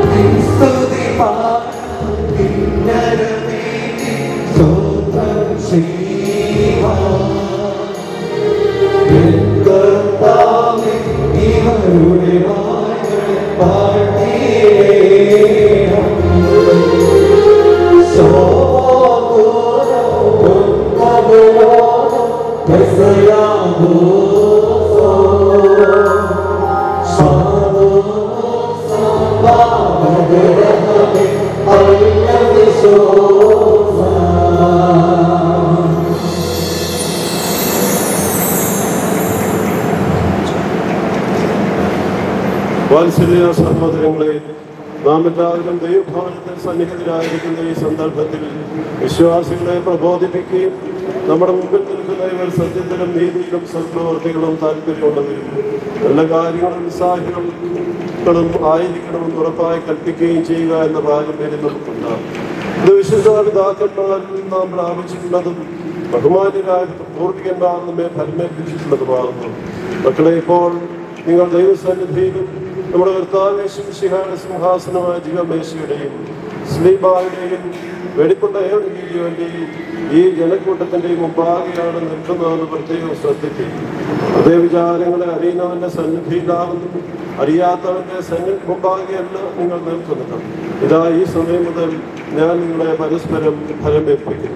വാത്സല്യ സഹോദരങ്ങളെ നാം എല്ലാവരും ദൈവഭവനത്തിൽ സന്നിഹിതരായിരിക്കുന്ന ഈ സന്ദർഭത്തിൽ വിശ്വാസികളെ പ്രബോധിപ്പിക്കുകയും നമ്മുടെ മുമ്പിൽ നിൽക്കുന്ന ഇവർ സത്യത്തിലും നീതിയിലും സൽപ്രവർത്തികളും താല്പര്യമുള്ളവരും നല്ല കാര്യങ്ങളും ഉത്സാഹികളും ആയിരിക്കണമെന്ന് ഉറപ്പായി കൽപ്പിക്കുകയും ചെയ്യുക എന്ന പാരമ്പര്യം നമുക്കുണ്ടാകും ഇത് വിശുദ്ധ പിതാക്കന്മാരിൽ നാം പ്രാപിച്ചിട്ടുള്ളതും ബഹുമാന്യരായ പൂർവികന്മാർ നമ്മെ ഫലമേൽപ്പിച്ചിട്ടുള്ളതുമാകുന്നു മക്കളെ ഇപ്പോൾ നിങ്ങൾ ദൈവസന്നിധിയിലും നമ്മുടെ കർത്താവേശുഹാന സിംഹാസനമായ ജീവമേശയുടെയും സ്ലീബായുടെയും വെടിക്കൊണ്ട ഏവന്റെയും ഈ ജനക്കൂട്ടത്തിന്റെയും മുമ്പാകെയാണ് നിൽക്കുന്നതെന്ന് പ്രത്യേകം ശ്രദ്ധിക്കും അതേ വിചാരങ്ങളെ അറിയുന്നവന്റെ സന്നിധിയിലാകുന്നു അറിയാത്തവന്റെ സന്നി മുമ്പാകെയല്ല നിങ്ങൾ നിൽക്കുന്നത് ഇതാ ഈ സമയം മുതൽ ഞാൻ നിങ്ങളെ പരസ്പരം ഫലമേൽപ്പിക്കുന്നു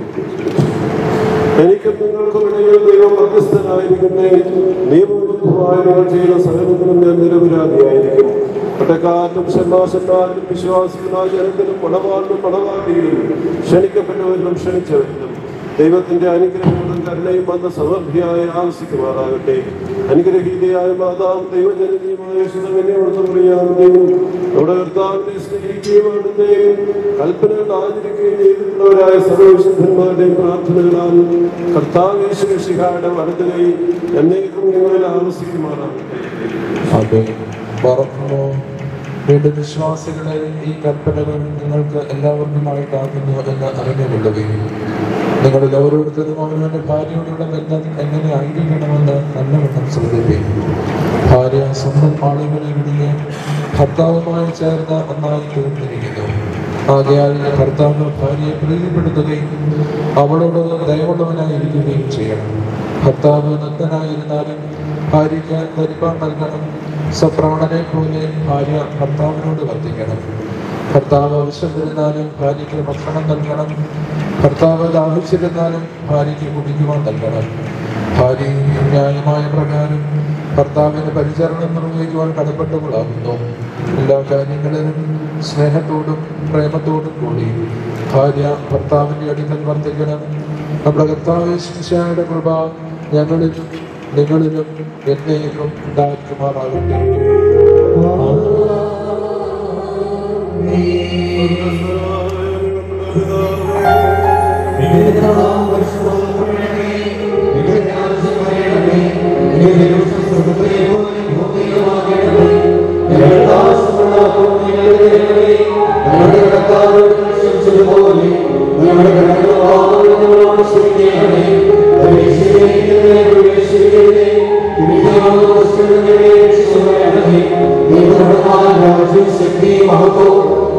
എനിക്ക് നിങ്ങൾക്കും ഇടയിൽ ദൈവം മധ്യസ്ഥനായിരിക്കുന്നേ നിയമവിരുദ്ധമായി നിങ്ങൾ ചെയ്യുന്ന സകലത്തിനും ഞാൻ നിരപരാധിയായിരിക്കും പട്ടക്കാരനും ഷന്മാശന്മാരിലും വിശ്വാസികളായ ജനത്തിനും പടവാളിനും പടവാളിയിലും ക്ഷണിക്കപ്പെട്ടവരിലും ക്ഷണിച്ചവരിലും ദൈവത്തിന്റെ അനുഗ്രഹങ്ങളും കരുണയും വന്ന സമൃദ്ധിയായ ആവശ്യിക്കുമാറാകട്ടെ അനുഗ്രഹീതയായ മാതാവും ദൈവജനതയുമായ ശുദ്ധവിനെയോട് പറയാവുന്നതും നമ്മുടെ കർത്താവിനെ സ്നേഹിക്കുകയും അവിടുത്തെയും കൽപ്പനകൾ ആചരിക്കുകയും ചെയ്തിട്ടുള്ളവരായ സർവവിശുദ്ധന്മാരുടെയും പ്രാർത്ഥനകളാൽ കർത്താവേശുഷിഹായുടെ വലതുകൈ എന്നേക്കും നിങ്ങളിൽ ആവശ്യിക്കുമാറാകട്ടെ അതെ പറഞ്ഞു വീണ്ടും വിശ്വാസികളെ ഈ കൽപ്പനകൾ നിങ്ങൾക്ക് എല്ലാവർക്കുമായിട്ടാകുന്നു എന്ന് അറിഞ്ഞുകൊള്ളുകയും നിങ്ങളിൽ ഓരോരുത്തരും അവനവന്റെ ഭാര്യയോടുള്ള ബന്ധം എങ്ങനെ ആയിരിക്കണമെന്ന് നല്ലവണ്ണം ശ്രദ്ധിക്കുകയും ഭാര്യ സ്വന്തം ആളുകളെ വിടുകെ ഭർത്താവുമായി ചേർന്ന് ഒന്നായി തീർന്നിരിക്കുന്നു ആകയാൽ ഭർത്താവ് ഭാര്യയെ പ്രീതിപ്പെടുത്തുകയും അവളോട് ദയവുള്ളവനായിരിക്കുകയും ചെയ്യണം ഭർത്താവ് നഗ്നനായിരുന്നാലും ഭാര്യയ്ക്ക് ധരിപ്പാൻ നൽകണം സപ്രാണനെ പോലെ ഭാര്യ ഭർത്താവിനോട് വർദ്ധിക്കണം ഭർത്താവ് ആവശ്യപ്പെട്ടിരുന്നാലും ഭാര്യയ്ക്ക് ഭക്ഷണം നൽകണം ഭർത്താവ് ദാഹിച്ചിരുന്നാലും ഭാര്യയ്ക്ക് കുടിക്കുവാൻ നൽകണം ഭാര്യ ന്യായമായ പ്രകാരം ഭർത്താവിന് പരിചരണം നിർവഹിക്കുവാൻ കടപ്പെട്ടവളാകുന്നു എല്ലാ കാര്യങ്ങളിലും സ്നേഹത്തോടും പ്രേമത്തോടും കൂടി ഭാര്യ ഭർത്താവിന്റെ അടുക്കൽ വർദ്ധിക്കണം നമ്മുടെ കർത്താവ് ശിക്ഷയുടെ കൃപ ഞങ്ങളിലും നിങ്ങളിലും എന്നേക്കും ഉണ്ടാക്കുമാറാകട്ടെ ശക്തി മഹത്വം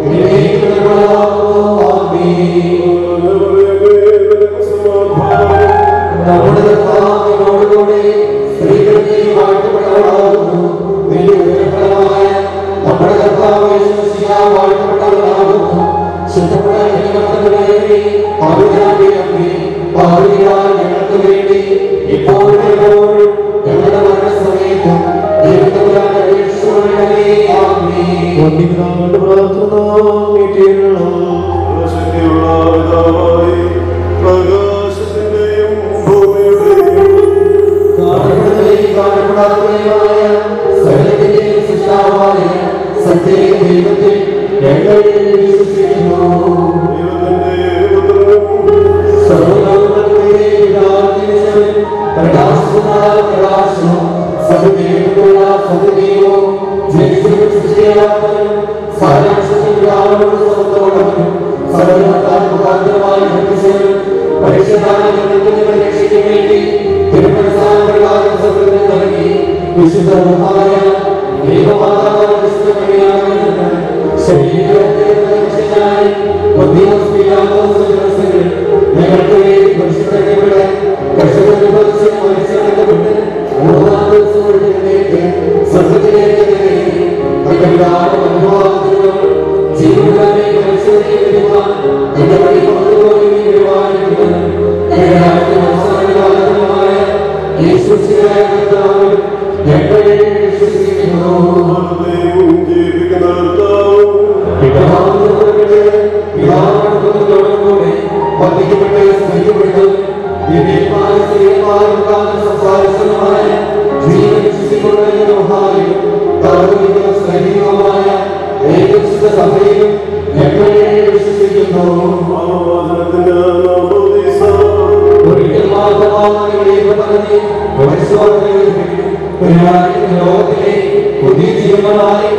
നമ്മുടെ കർത്താവിനോടുകൂടി സ്ത്രീകൾക്ക് വാഴ്ത്തപ്പെട്ടവളാകുന്നു വലിയ ഉയരഫലമായ നമ്മുടെ കർത്താവ് യേശുമിശിഹാ വാഴ്ത്തപ്പെട്ടവളാകുന്നു ശുദ്ധപ്പെട്ട ദൈവത്തിനുവേണ്ടി പവിത്രാന്റെ അമ്മേ പാപികളായ ഞങ്ങൾക്ക് വേണ്ടി ഇപ്പോഴും എപ്പോഴും ഞങ്ങളുടെ മരണസമയത്തും ദൈവത്തിനായി അപേക്ഷിച്ചുകൊള്ളണമേ ആമേൻ വന്ദിക്കാണ്ട് പ്രാർത്ഥന നീട്ടിയിടണം ശക്തിയുള്ള പിതാവായി പ്രകാശത്തിന്റെയും ഭൂമിയുടെയും കാണപ്പെടുന്നവയും കാണപ്പെടാത്തവയുമായ സകലത്തിന്റെയും സൃഷ്ടാവായ സത്യ ദൈവത്തിൽ ഞങ്ങൾ വിശ്വസിക്കുന്നു സർവ്വലോകങ്ങളുടെയും പിതാവിനും പ്രകാശത്തിനായ പ്രകാശവും സത്യദൈവത്തിനുള്ള സത്യദൈവവും ജനിച്ചവരും സൃഷ്ടിയാത്തവനും സാരാംശത്തിൽ പിതാവിനോട് സ്വന്തമുള്ളവനും സർവ്വതാൽ മുഖാന്തരമായി നിർമ്മിച്ചവനും പരിശുദ്ധായ രക്ഷയ്ക്ക് വേണ്ടി തിരുമനസാപ്രകാരം സ്വർഗ്ഗത്തിൽ നൽകി വിശുദ്ധമായ ദൈവമാതാവായ വിശുദ്ധമണിയാകുന്ന ശരീരത്തെ രക്ഷയ്ക്കായി പതിമൂന്ന് പിതാമോസ് ദിവസങ്ങൾ ഞങ്ങൾക്ക് വേണ്ടി പരിശുദ്ധപ്പെട്ട് കഷ്ടപ്പെട്ട് മരിച്ചപ്പെട്ട് മൂന്നാം ദിവസം എഴുന്നേറ്റ് സ്വർഗ്ഗത്തിലേക്ക് കയറി സഭയിലും ഞങ്ങളെ വിശ്വസിക്കുന്നു ഒരിക്കൽ മാത്രമാണ് ലോകത്തിലെ പുതിയ ജീവനായി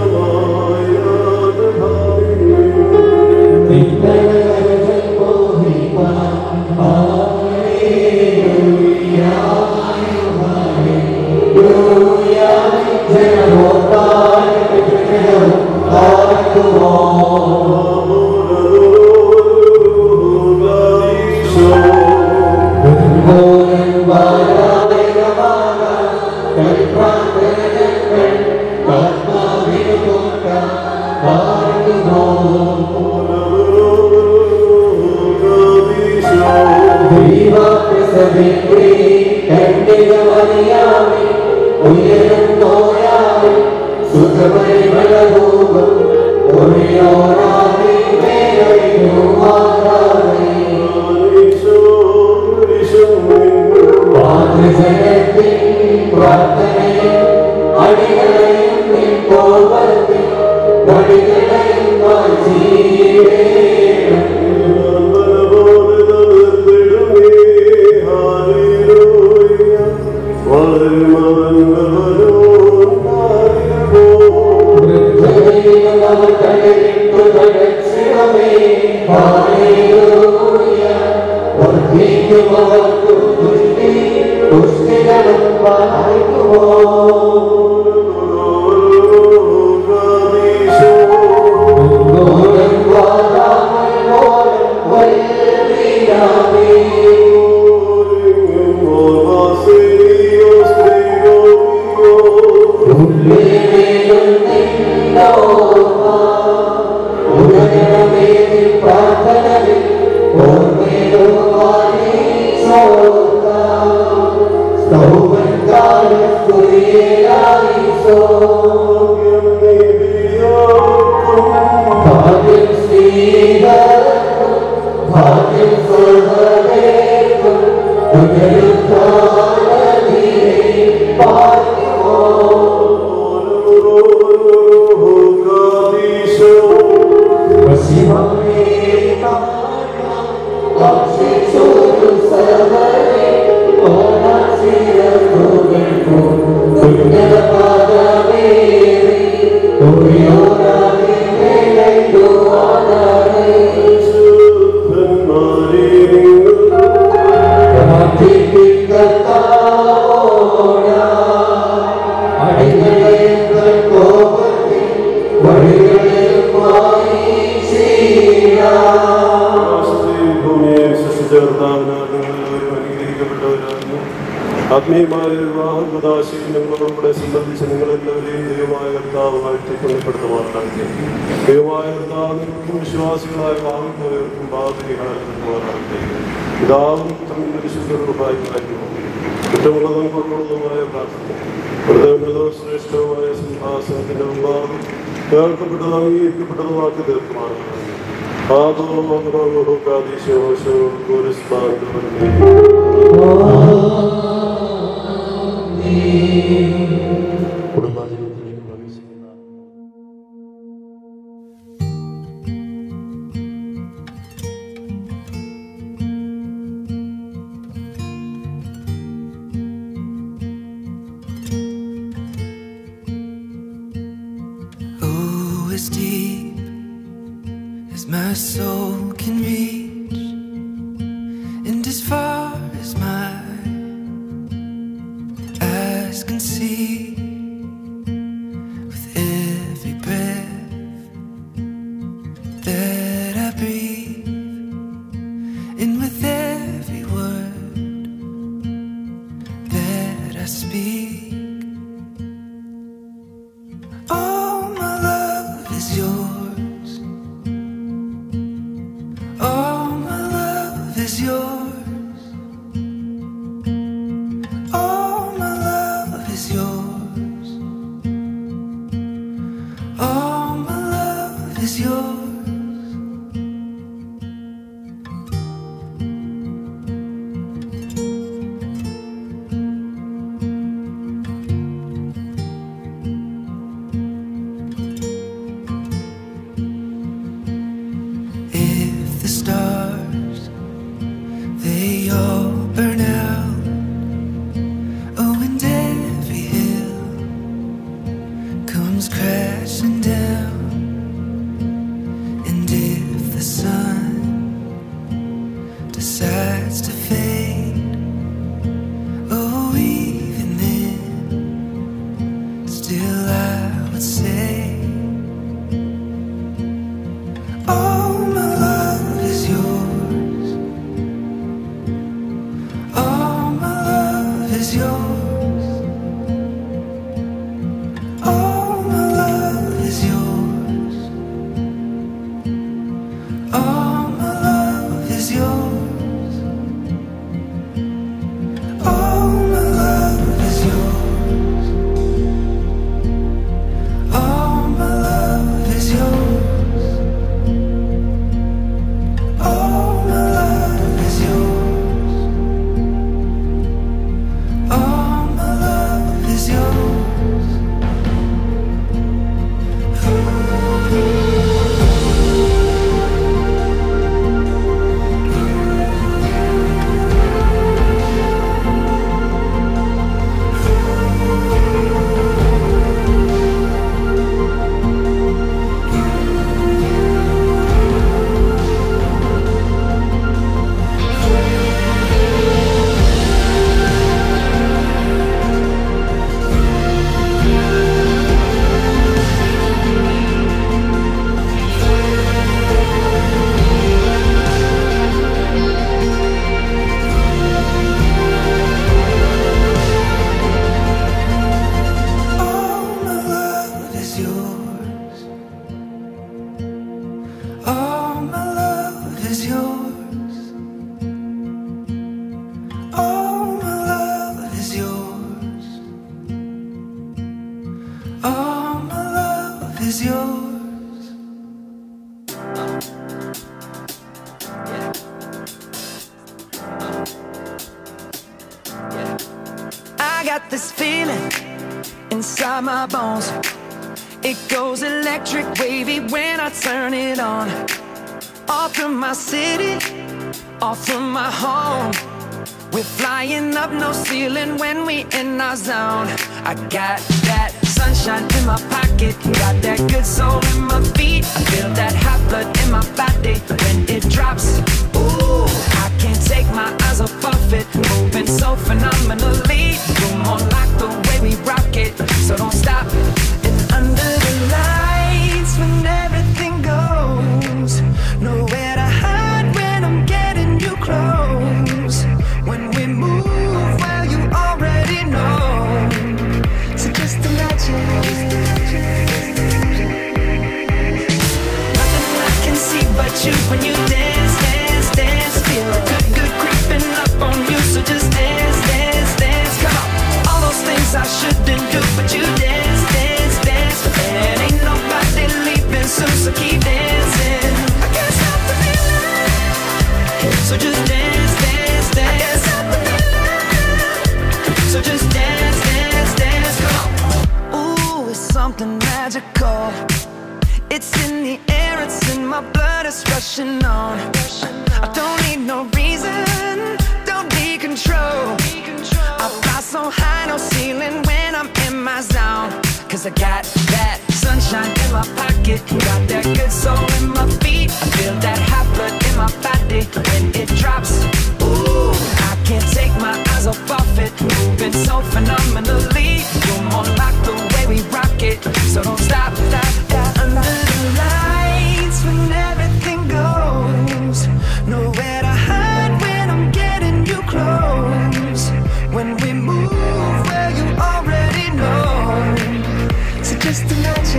ആത്മീയമായ വിവാഹം പ്രദാശയിൽ ഞങ്ങളോടുകൂടെ സംബന്ധിച്ച് നിങ്ങളെല്ലാവരെയും ദൈവമായ കർത്താവുമായിട്ട് പുണ്യപ്പെടുത്തുമാറാകട്ടെ ദൈവമായ കർത്താവ് നിങ്ങൾക്കും വിശ്വാസികളായ ഭാവിപ്പോയവർക്കും ബാധകമാറാകട്ടെ പിതാവും പുത്രനും പരിശുദ്ധരുമായിരുന്നു കുറ്റമുള്ളതും കുറവുള്ളതുമായ പ്രാർത്ഥന പ്രഥമൃതവും ശ്രേഷ്ഠവുമായ സിംഹാസനത്തിന്റെ മുമ്പാകും കേൾക്കപ്പെട്ടതും അംഗീകരിക്കപ്പെട്ടതുമാക്കി തീർക്കുമാറാകട്ടെ ആദോ മന്ത്രോ കാദീശോ ശോ കുടുംബാജീവിതത്തിലേക്ക് പ്രവേശിക്കുന്ന Oh, as deep as my soul can reach, and as far as my eyes can see, with every breath that I breathe, and with every word that I speak. Oh, is yours. If the stars they all burn out, oh, and every hill comes crashing down, and if the sun decides to fade, oh, even then, still I would say. All my love is yours. All my love is yours. All my love is yours. All my love is yours. All my love is yours. All my love is yours. All my love is yours. All my love is yours. All my love is yours. All my love is yours. All my love is yours. All my love is yours. I got this feeling inside my bones. It goes electric wavy when I turn it on. Off from my city, off from my home. We're flying up no ceiling when we in our zone. I got that sunshine in my pocket, got that good soul in my feet. I feel that hot blood in my body when it drops. Ooh, I can't take my eyes off of it, moving so phenomenally. You're more like the way we rock it, so don't stop. And under the lights when everything goes, nowhere to hide when I'm getting you close. When we move, well you already know. So just imagine. Nothing I can see but you when you dance, dance, dance. Feel a good, good creeping up on you. So just dance, dance, dance. Come on. All those things I shouldn't do, but you dance, dance, dance. And ain't nobody leaving soon, so keep dancing. I can't stop the feeling. So just dance, dance, dance. I can't stop the feeling. So just dance, dance, dance. Come on. Ooh, it's something magical. It's in the air, it's in my blood, it's rushing on. I don't need no reason, don't need control. I fly so high, no ceiling when I'm in my zone. Cause I got that sunshine in my pocket, got that good soul in my feet. I feel that hot blood in my body when it drops. Ooh, I can't take my eyes off of it, moving so phenomenally. You're more like the way we rock it, so don't stop, stop, stop. Under the lights when everything goes, nowhere to hide when I'm getting you close. When we move, well you already know. So just imagine.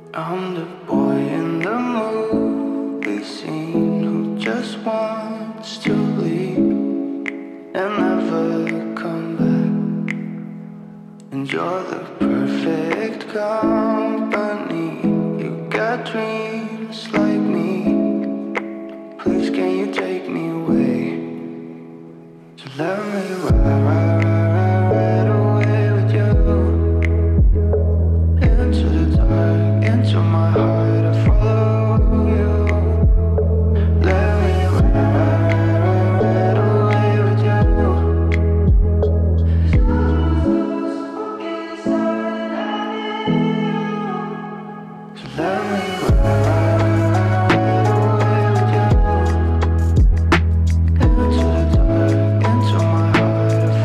I'm the boy in the movie scene who just wants to leave and never come back. And you're the perfect company. You got dreams like me. Please, can you take me away? So let me ride, ride, ride, ride, ride away with you. Into the dark, into my heart, I follow you. Let me ride, ride, ride, ride away with you. So let me ride, ride, ride away with you. Into the dark, into my heart, I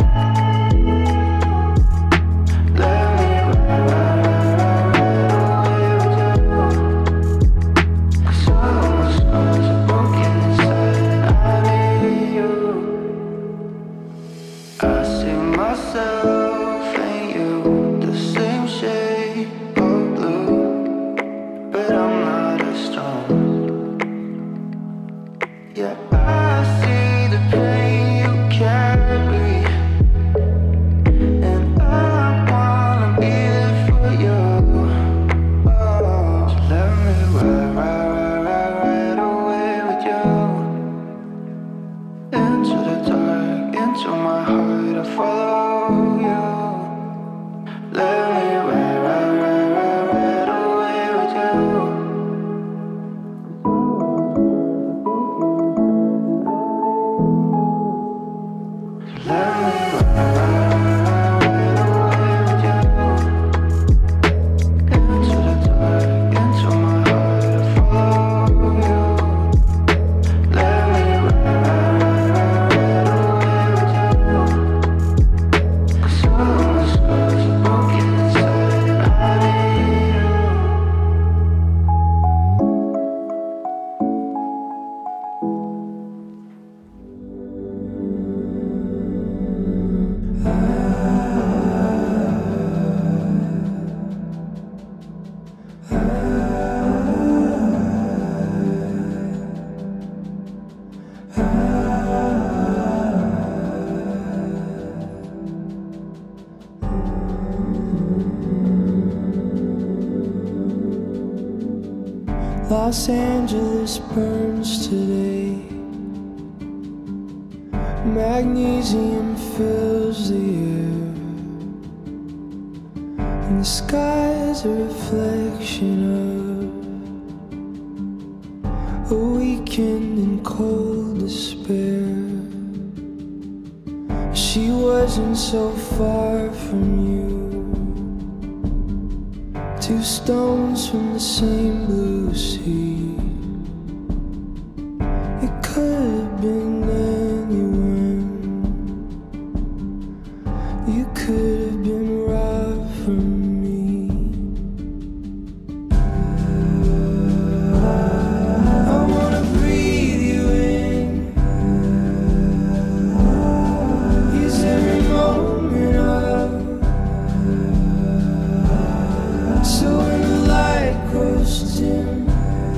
let me ride, ride, ride, ride away with you. 'Cause all my scars are broken inside, and I need you. I see myself and you, the same shade of blue, but I'm not as strong. Yeah, I see the pain you carry. And I wanna be there for you. Oh, so let me ride, ride, ride, ride, ride away with you. Into the dark, into my heart, I follow you. Let me ride, ride, ride, ride, ride away with you. Let me ride, ride, ride away with you. Into the dark, into my heart, I follow you. Let me ride, ride, ride, ride away with you. 'Cause all my scars are broken inside, and I need you. Los Angeles burns today. Magnesium fills the air. And the sky's a reflection of a weekend in cold despair. She wasn't so far from you. Two stones from the same blue sea. It could have been anyone. You could have been right from me. I wanna breathe you in. Use every moment of. So when the light grows dim,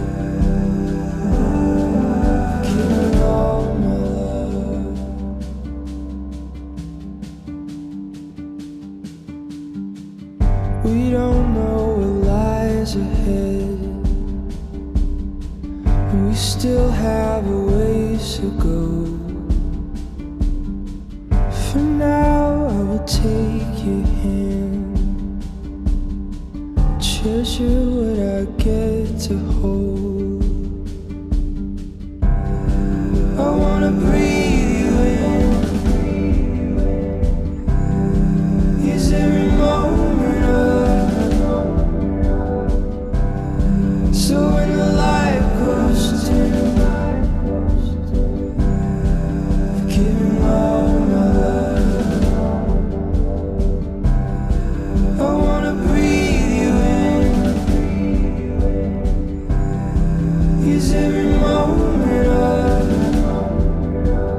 give it all my love. We don't know what lies ahead, and we still have a ways to go. For now, I will take your hand treasure what I get to hold. I wanna breathe you in. Use every moment of. So when the light goes dim, give me all my love. I wanna breathe you in. Use every moment of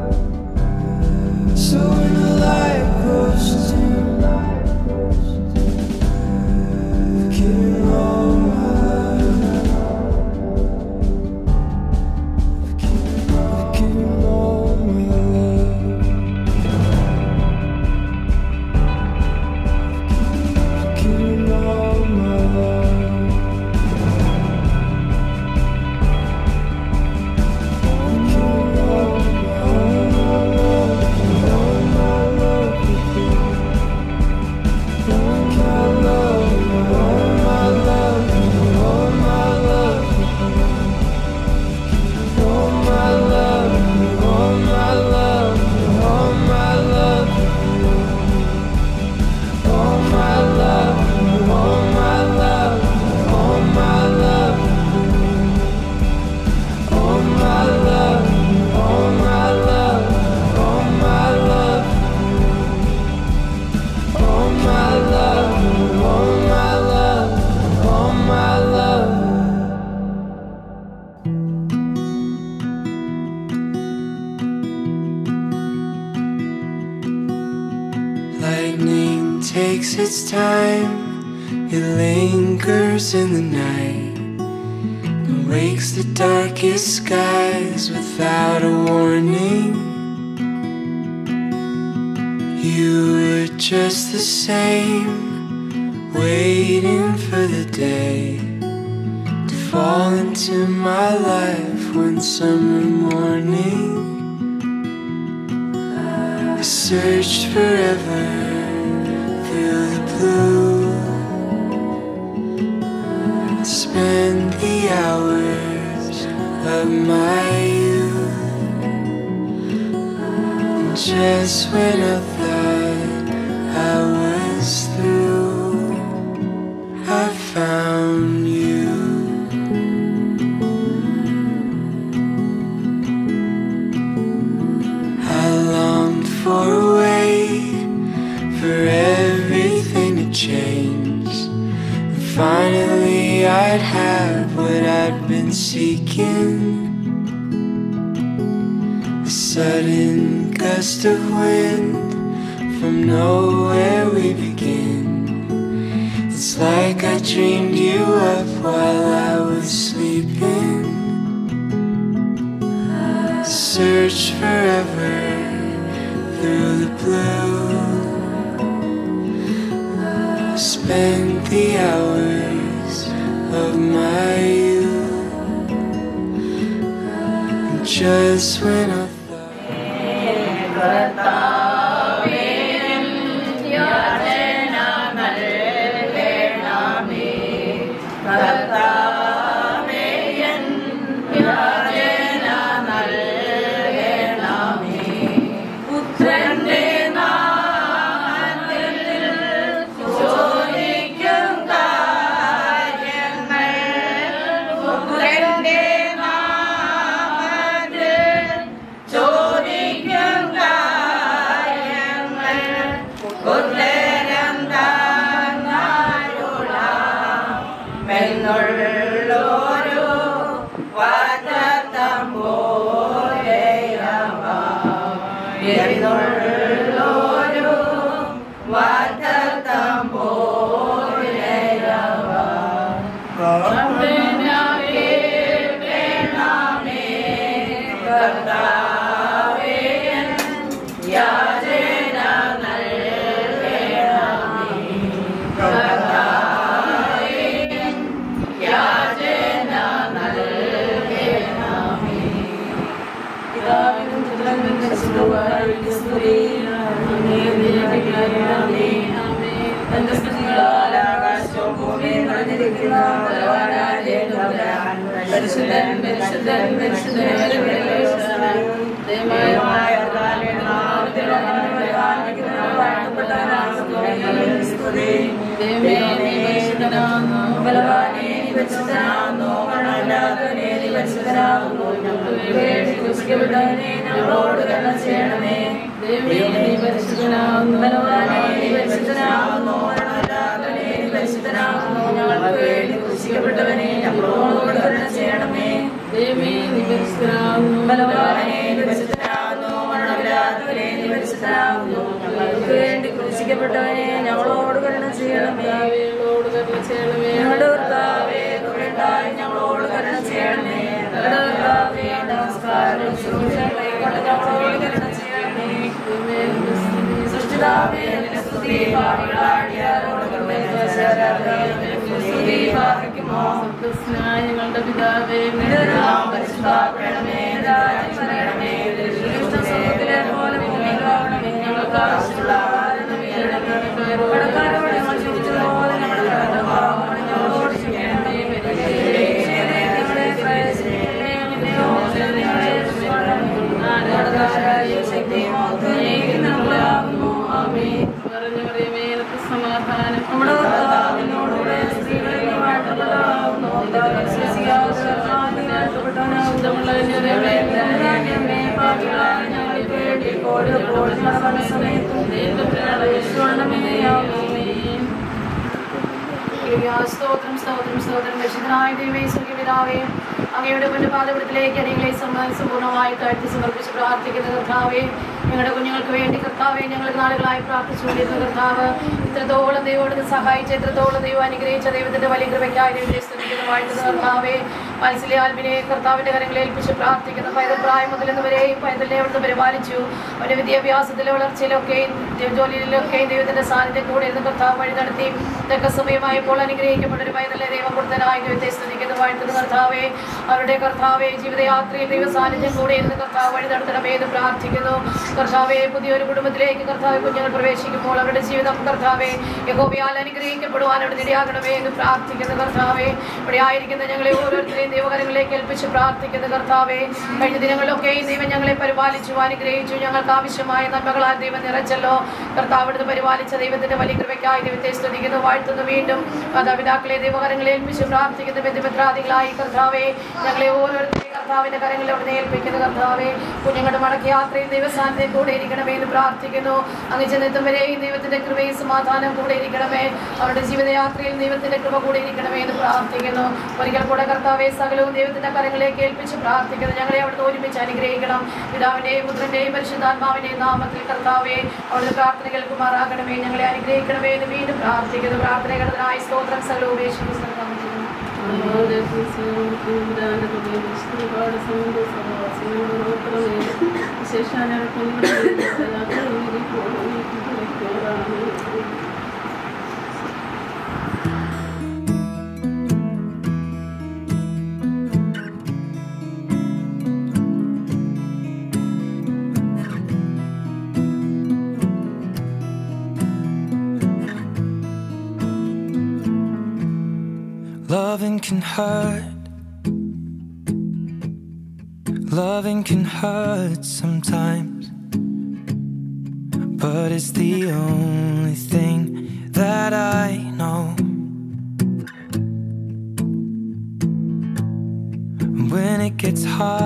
its time, it lingers in the night and wakes the darkest skies without a warning. You were just the same, waiting for the day to fall into my life one summer morning. I searched forever through the blue. I spent the hours of my youth. And just when I thought I was through, I found you. I longed for a way for everything to change. And finally, I'd have what I'd been seeking. A sudden gust of wind from nowhere we begin. It's like I dreamed you up while I was sleeping. Search forever through the blue. Spent the hours of my youth. And just when I പരിശുദ്ധൻ പരിശുദ്ധൻ പരിശുദ്ധൻ ദൈവമായ ഞങ്ങളോട് കരുണ ചെയ്യണമേ ദൈവമേ പരിശുദ്ധനാകുന്നു ബലവാനേ പരിശുദ്ധനാകുന്നു മരണമില്ലാത്തവനേ പരിശുദ്ധനാകുന്നു ഞങ്ങൾക്ക് വേണ്ടി ക്രൂശിക്കപ്പെട്ടവനെ ഞങ്ങളോട് കരുണ ചെയ്യണമേ ദൈവമേ നീ പരിശുദ്ധനാകുന്നു ബലവാനേ പരിശുദ്ധനാകുന്നു മരണമില്ലാത്തവനെ നീ പരിശുദ്ധനാകുന്നു ഞങ്ങൾക്ക് വേണ്ടി ക്രൂശിക്കപ്പെട്ടവനെ ഞങ്ങളോട് കരുണ ചെയ്യണമേ ഞങ്ങളോട് കരുണ ചെയ്യണമേ ഞങ്ങളുടെ കർത്താവേ കരുണയുണ്ടായി ഞങ്ങളോട് കരുണ ചെയ്യണമേ ഞങ്ങളുടെ കർത്താവേ നമസ്കാരം ശുശ്രൂഷകളെക്കൊണ്ട് ഞങ്ങളോട് കരുണ ചെയ്യണമേ സൃഷ്ടിതാവേ നിന്റെ സ്തുതി പാപികളാടിയാരോട് സ്തുതി പാപിക്കുമോ ഞങ്ങളുടെ പിതാവേ പരിശുദ്ധപ്പെടണമേ രാജ്യം പറയണമേ സ്വർഗ്ഗത്തിലെ പോലെ ഭൂമിയിലാവണമേ ഞങ്ങൾക്ക് ആവശ്യമുള്ള ആഹാരം നൽകണമേ. കടക്കാരോട് ഞങ്ങൾ ക്ഷമിച്ചതുപോലെ ഞങ്ങളുടെ കടങ്ങൾ പാപങ്ങൾ ഞങ്ങളോട് ക്ഷമിക്കണമേ. പരീക്ഷയിലെ ഞങ്ങളെ പ്രവേശിപ്പിക്കണമേ. നിന്നോട് ഞങ്ങളെ രക്ഷിക്കണമേ. ആരാധനായ ശക്തിയും മഹത്വവും നിനക്കുള്ളതാകുന്നു. ആമേൻ. പറഞ്ഞു പറയുമേ എനിക്ക് സമാധാനം നമ്മുടെ കർത്താവിനോടുകൂടെ സ്ത്രീകളിൽ നീ വാഴ്ത്തപ്പെട്ടവളാകുന്നു. കർത്താവ് വിശ്വസിക്കാതെ ശുദ്ധമുള്ള നിറമേ, ധന്യമേ, പാപികളായ ഞങ്ങൾക്ക് വേണ്ടി ഇപ്പോഴും എപ്പോഴും ഞങ്ങളുടെ മരണസമയത്തും ദൈവത്തിനാണ് യേശുവാണമേ. ആമേൻ. സ്തോത്രം സ്തോത്രം സ്തോത്രം രക്ഷിതനായ ദൈവമേ സ്വർഗപിതാവേ അങ്ങയുടെ മുന്നപാതപുരത്തിലേക്ക് അടികളെ സമ്മാനിച്ച് പൂർണ്ണമായി താഴ്ത്തി സമർപ്പിച്ച് പ്രാർത്ഥിക്കുന്ന കർത്താവേ ഞങ്ങളുടെ കുഞ്ഞുങ്ങൾക്ക് വേണ്ടി കർത്താവെ ഞങ്ങൾ നാളുകളായി പ്രാർത്ഥിച്ചുകൊണ്ടിരുന്ന കർത്താവ് ഇത്രത്തോളം ദൈവോട് സഹായിച്ച ഇത്രത്തോളം ദൈവം അനുഗ്രഹിച്ച ദൈവത്തിന്റെ വലിയ കൃപയ്ക്കായി ദൈവത്തെ സ്തുതിക്കുന്ന വാഴ്ത്തുന്ന കർത്താവെ മത്സല്യാൽബിനെ കർത്താവിന്റെ കരങ്ങളിൽ ഏൽപ്പിച്ച് പ്രാർത്ഥിക്കുന്ന പൈതൽ പ്രായം മുതൽ ഇന്നുവരെയും പൈതലിനെ അവിടുന്ന് പരിപാലിച്ചു അവന്റെ വിദ്യാഭ്യാസത്തിലെ വളർച്ചയിലൊക്കെയും ജോലിയിലൊക്കെയും ദൈവത്തിന്റെ സാന്നിധ്യം കൂടെ ഇരുന്ന് കർത്താവ് വഴി നടത്തി ഇതൊക്കെ സമയമായപ്പോൾ അനുഗ്രഹിക്കപ്പെട്ട ഒരു പൈതലെ ദൈവം കൊടുത്തനായി ദൈവത്തെ സ്തുതിക്കുന്ന വാഴ്ത്തുന്ന കർത്താവെ അവരുടെ കർത്താവെ ജീവിതയാത്രയിൽ ദൈവ സാന്നിധ്യം കൂടെ ഇരുന്ന് കർത്താവ് വഴി നടത്തണമേ എന്ന് പ്രാർത്ഥിക്കുന്നു കർത്താവെ പുതിയൊരു കുടുംബത്തിലേക്ക് കർത്താവ് കുഞ്ഞുങ്ങൾ പ്രവേശിക്കുമ്പോൾ അവരുടെ ജീവിതം കർത്താവെ യഹോബിയാൽ അനുഗ്രഹിക്കപ്പെടുവാൻ അവിടെ ഇടയാകണമേ എന്ന് പ്രാർത്ഥിക്കുന്ന കർത്താവെ ഇവിടെ ആയിരിക്കുന്ന ഞങ്ങളെ ഓരോരുത്തരെയും ദൈവകരങ്ങളിലേക്ക് ഏൽപ്പിച്ച് പ്രാർത്ഥിക്കുന്ന കർത്താവെ കഴിഞ്ഞ ദിനങ്ങളിലൊക്കെയും ദൈവം ഞങ്ങളെ പരിപാലിച്ചു അനുഗ്രഹിച്ചു ഞങ്ങൾക്ക് ആവശ്യമായ നന്മകളാൽ ദൈവം നിറച്ചല്ലോ കർത്താവ് അവിടുന്ന് പരിപാലിച്ച ദൈവത്തിന്റെ വലിയ കൃപയ്ക്കായി ദൈവത്തെ സ്തുതിക്കുന്നു വാഴ്ത്തുന്നു വീണ്ടും മാതാപിതാക്കളെ ദൈവകരങ്ങളെ ഏൽപ്പിച്ച് പ്രാർത്ഥിക്കുന്ന ബന്ധുമിത്രാദികളായി കർത്താവെ ഞങ്ങളെ ഓരോരുത്തരെയും കർത്താവിന്റെ കരങ്ങളിൽ അവിടെ ഏൽപ്പിക്കുന്ന കർത്താവെ കുഞ്ഞുങ്ങളുടെ മടക്കി യാത്രയിൽ ദൈവസാന്നിധ്യം കൂടെ ഇരിക്കണമേ എന്ന് പ്രാർത്ഥിക്കുന്നു അങ്ങ് ചെന്നെത്തും വരെയും ദൈവത്തിന്റെ കൃപയും സമാധാനം കൂടെ ഇരിക്കണമേ അവരുടെ ജീവിതയാത്രയിൽ ദൈവത്തിന്റെ കൃപ കൂടെ ഇരിക്കണമേ എന്ന് പ്രാർത്ഥിക്കുന്നു ഒരിക്കൽ കൂടെ കർത്താവെ സകലവും ദൈവത്തിന്റെ കരങ്ങളിലേക്ക് ഏൽപ്പിച്ച് പ്രാർത്ഥിക്കുന്നു ഞങ്ങളെ അവിടുന്ന് ഒരുമിച്ച് അനുഗ്രഹിക്കണം പിതാവിന്റെയും പുത്രന്റെയും പരിശുദ്ധാത്മാവിന്റെയും നാമത്തിൽ കർത്താവെ അവിടുത്തെ പ്രാർത്ഥന കേൾക്കുമാറാകണമേ ഞങ്ങളെ അനുഗ്രഹിക്കണമേ എന്ന് വീണ്ടും പ്രാർത്ഥിക്കുന്നു പ്രാർത്ഥനകടനായി സ്തോത്രം സകലവും ഉപേക്ഷിക്കുന്നു Loving can hurt. Loving can hurt sometimes. But it's the only thing that I know. When it gets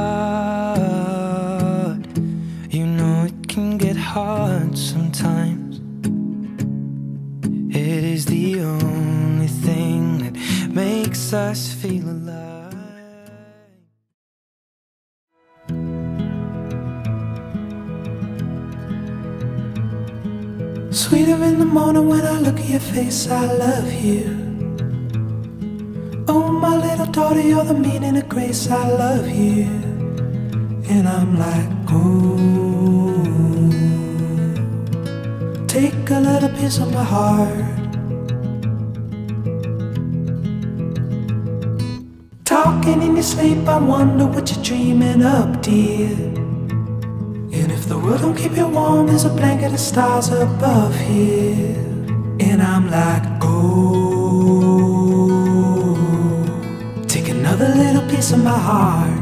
hard, you know it can get hard sometimes. It is the only thing that makes us feel alive. Sweeter in the morning when I look at your face, I love you. Oh, my little daughter, you're the meaning of grace, I love you. And I'm like, oh, take a little piece of my heart. Talking in your sleep, I wonder what you're dreaming up, dear. And if the world don't keep you warm, there's a blanket of stars above here. And I'm like, oh, take another little piece of my heart.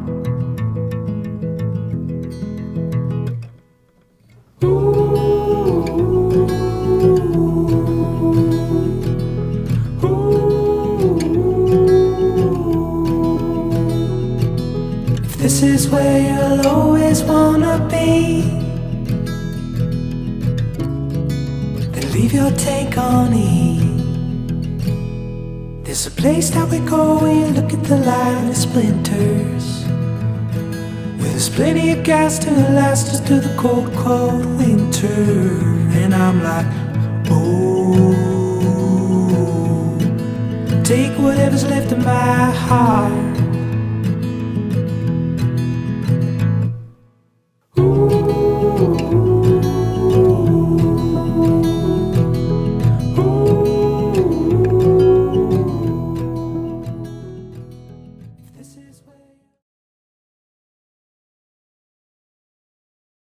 If this is where you'll always wanna be, then leave your take on E. There's a place that we go where you look at the light and the splinters. Where there's plenty of gas to last us through the cold, cold winter. And I'm like, oh, take whatever's left of my heart.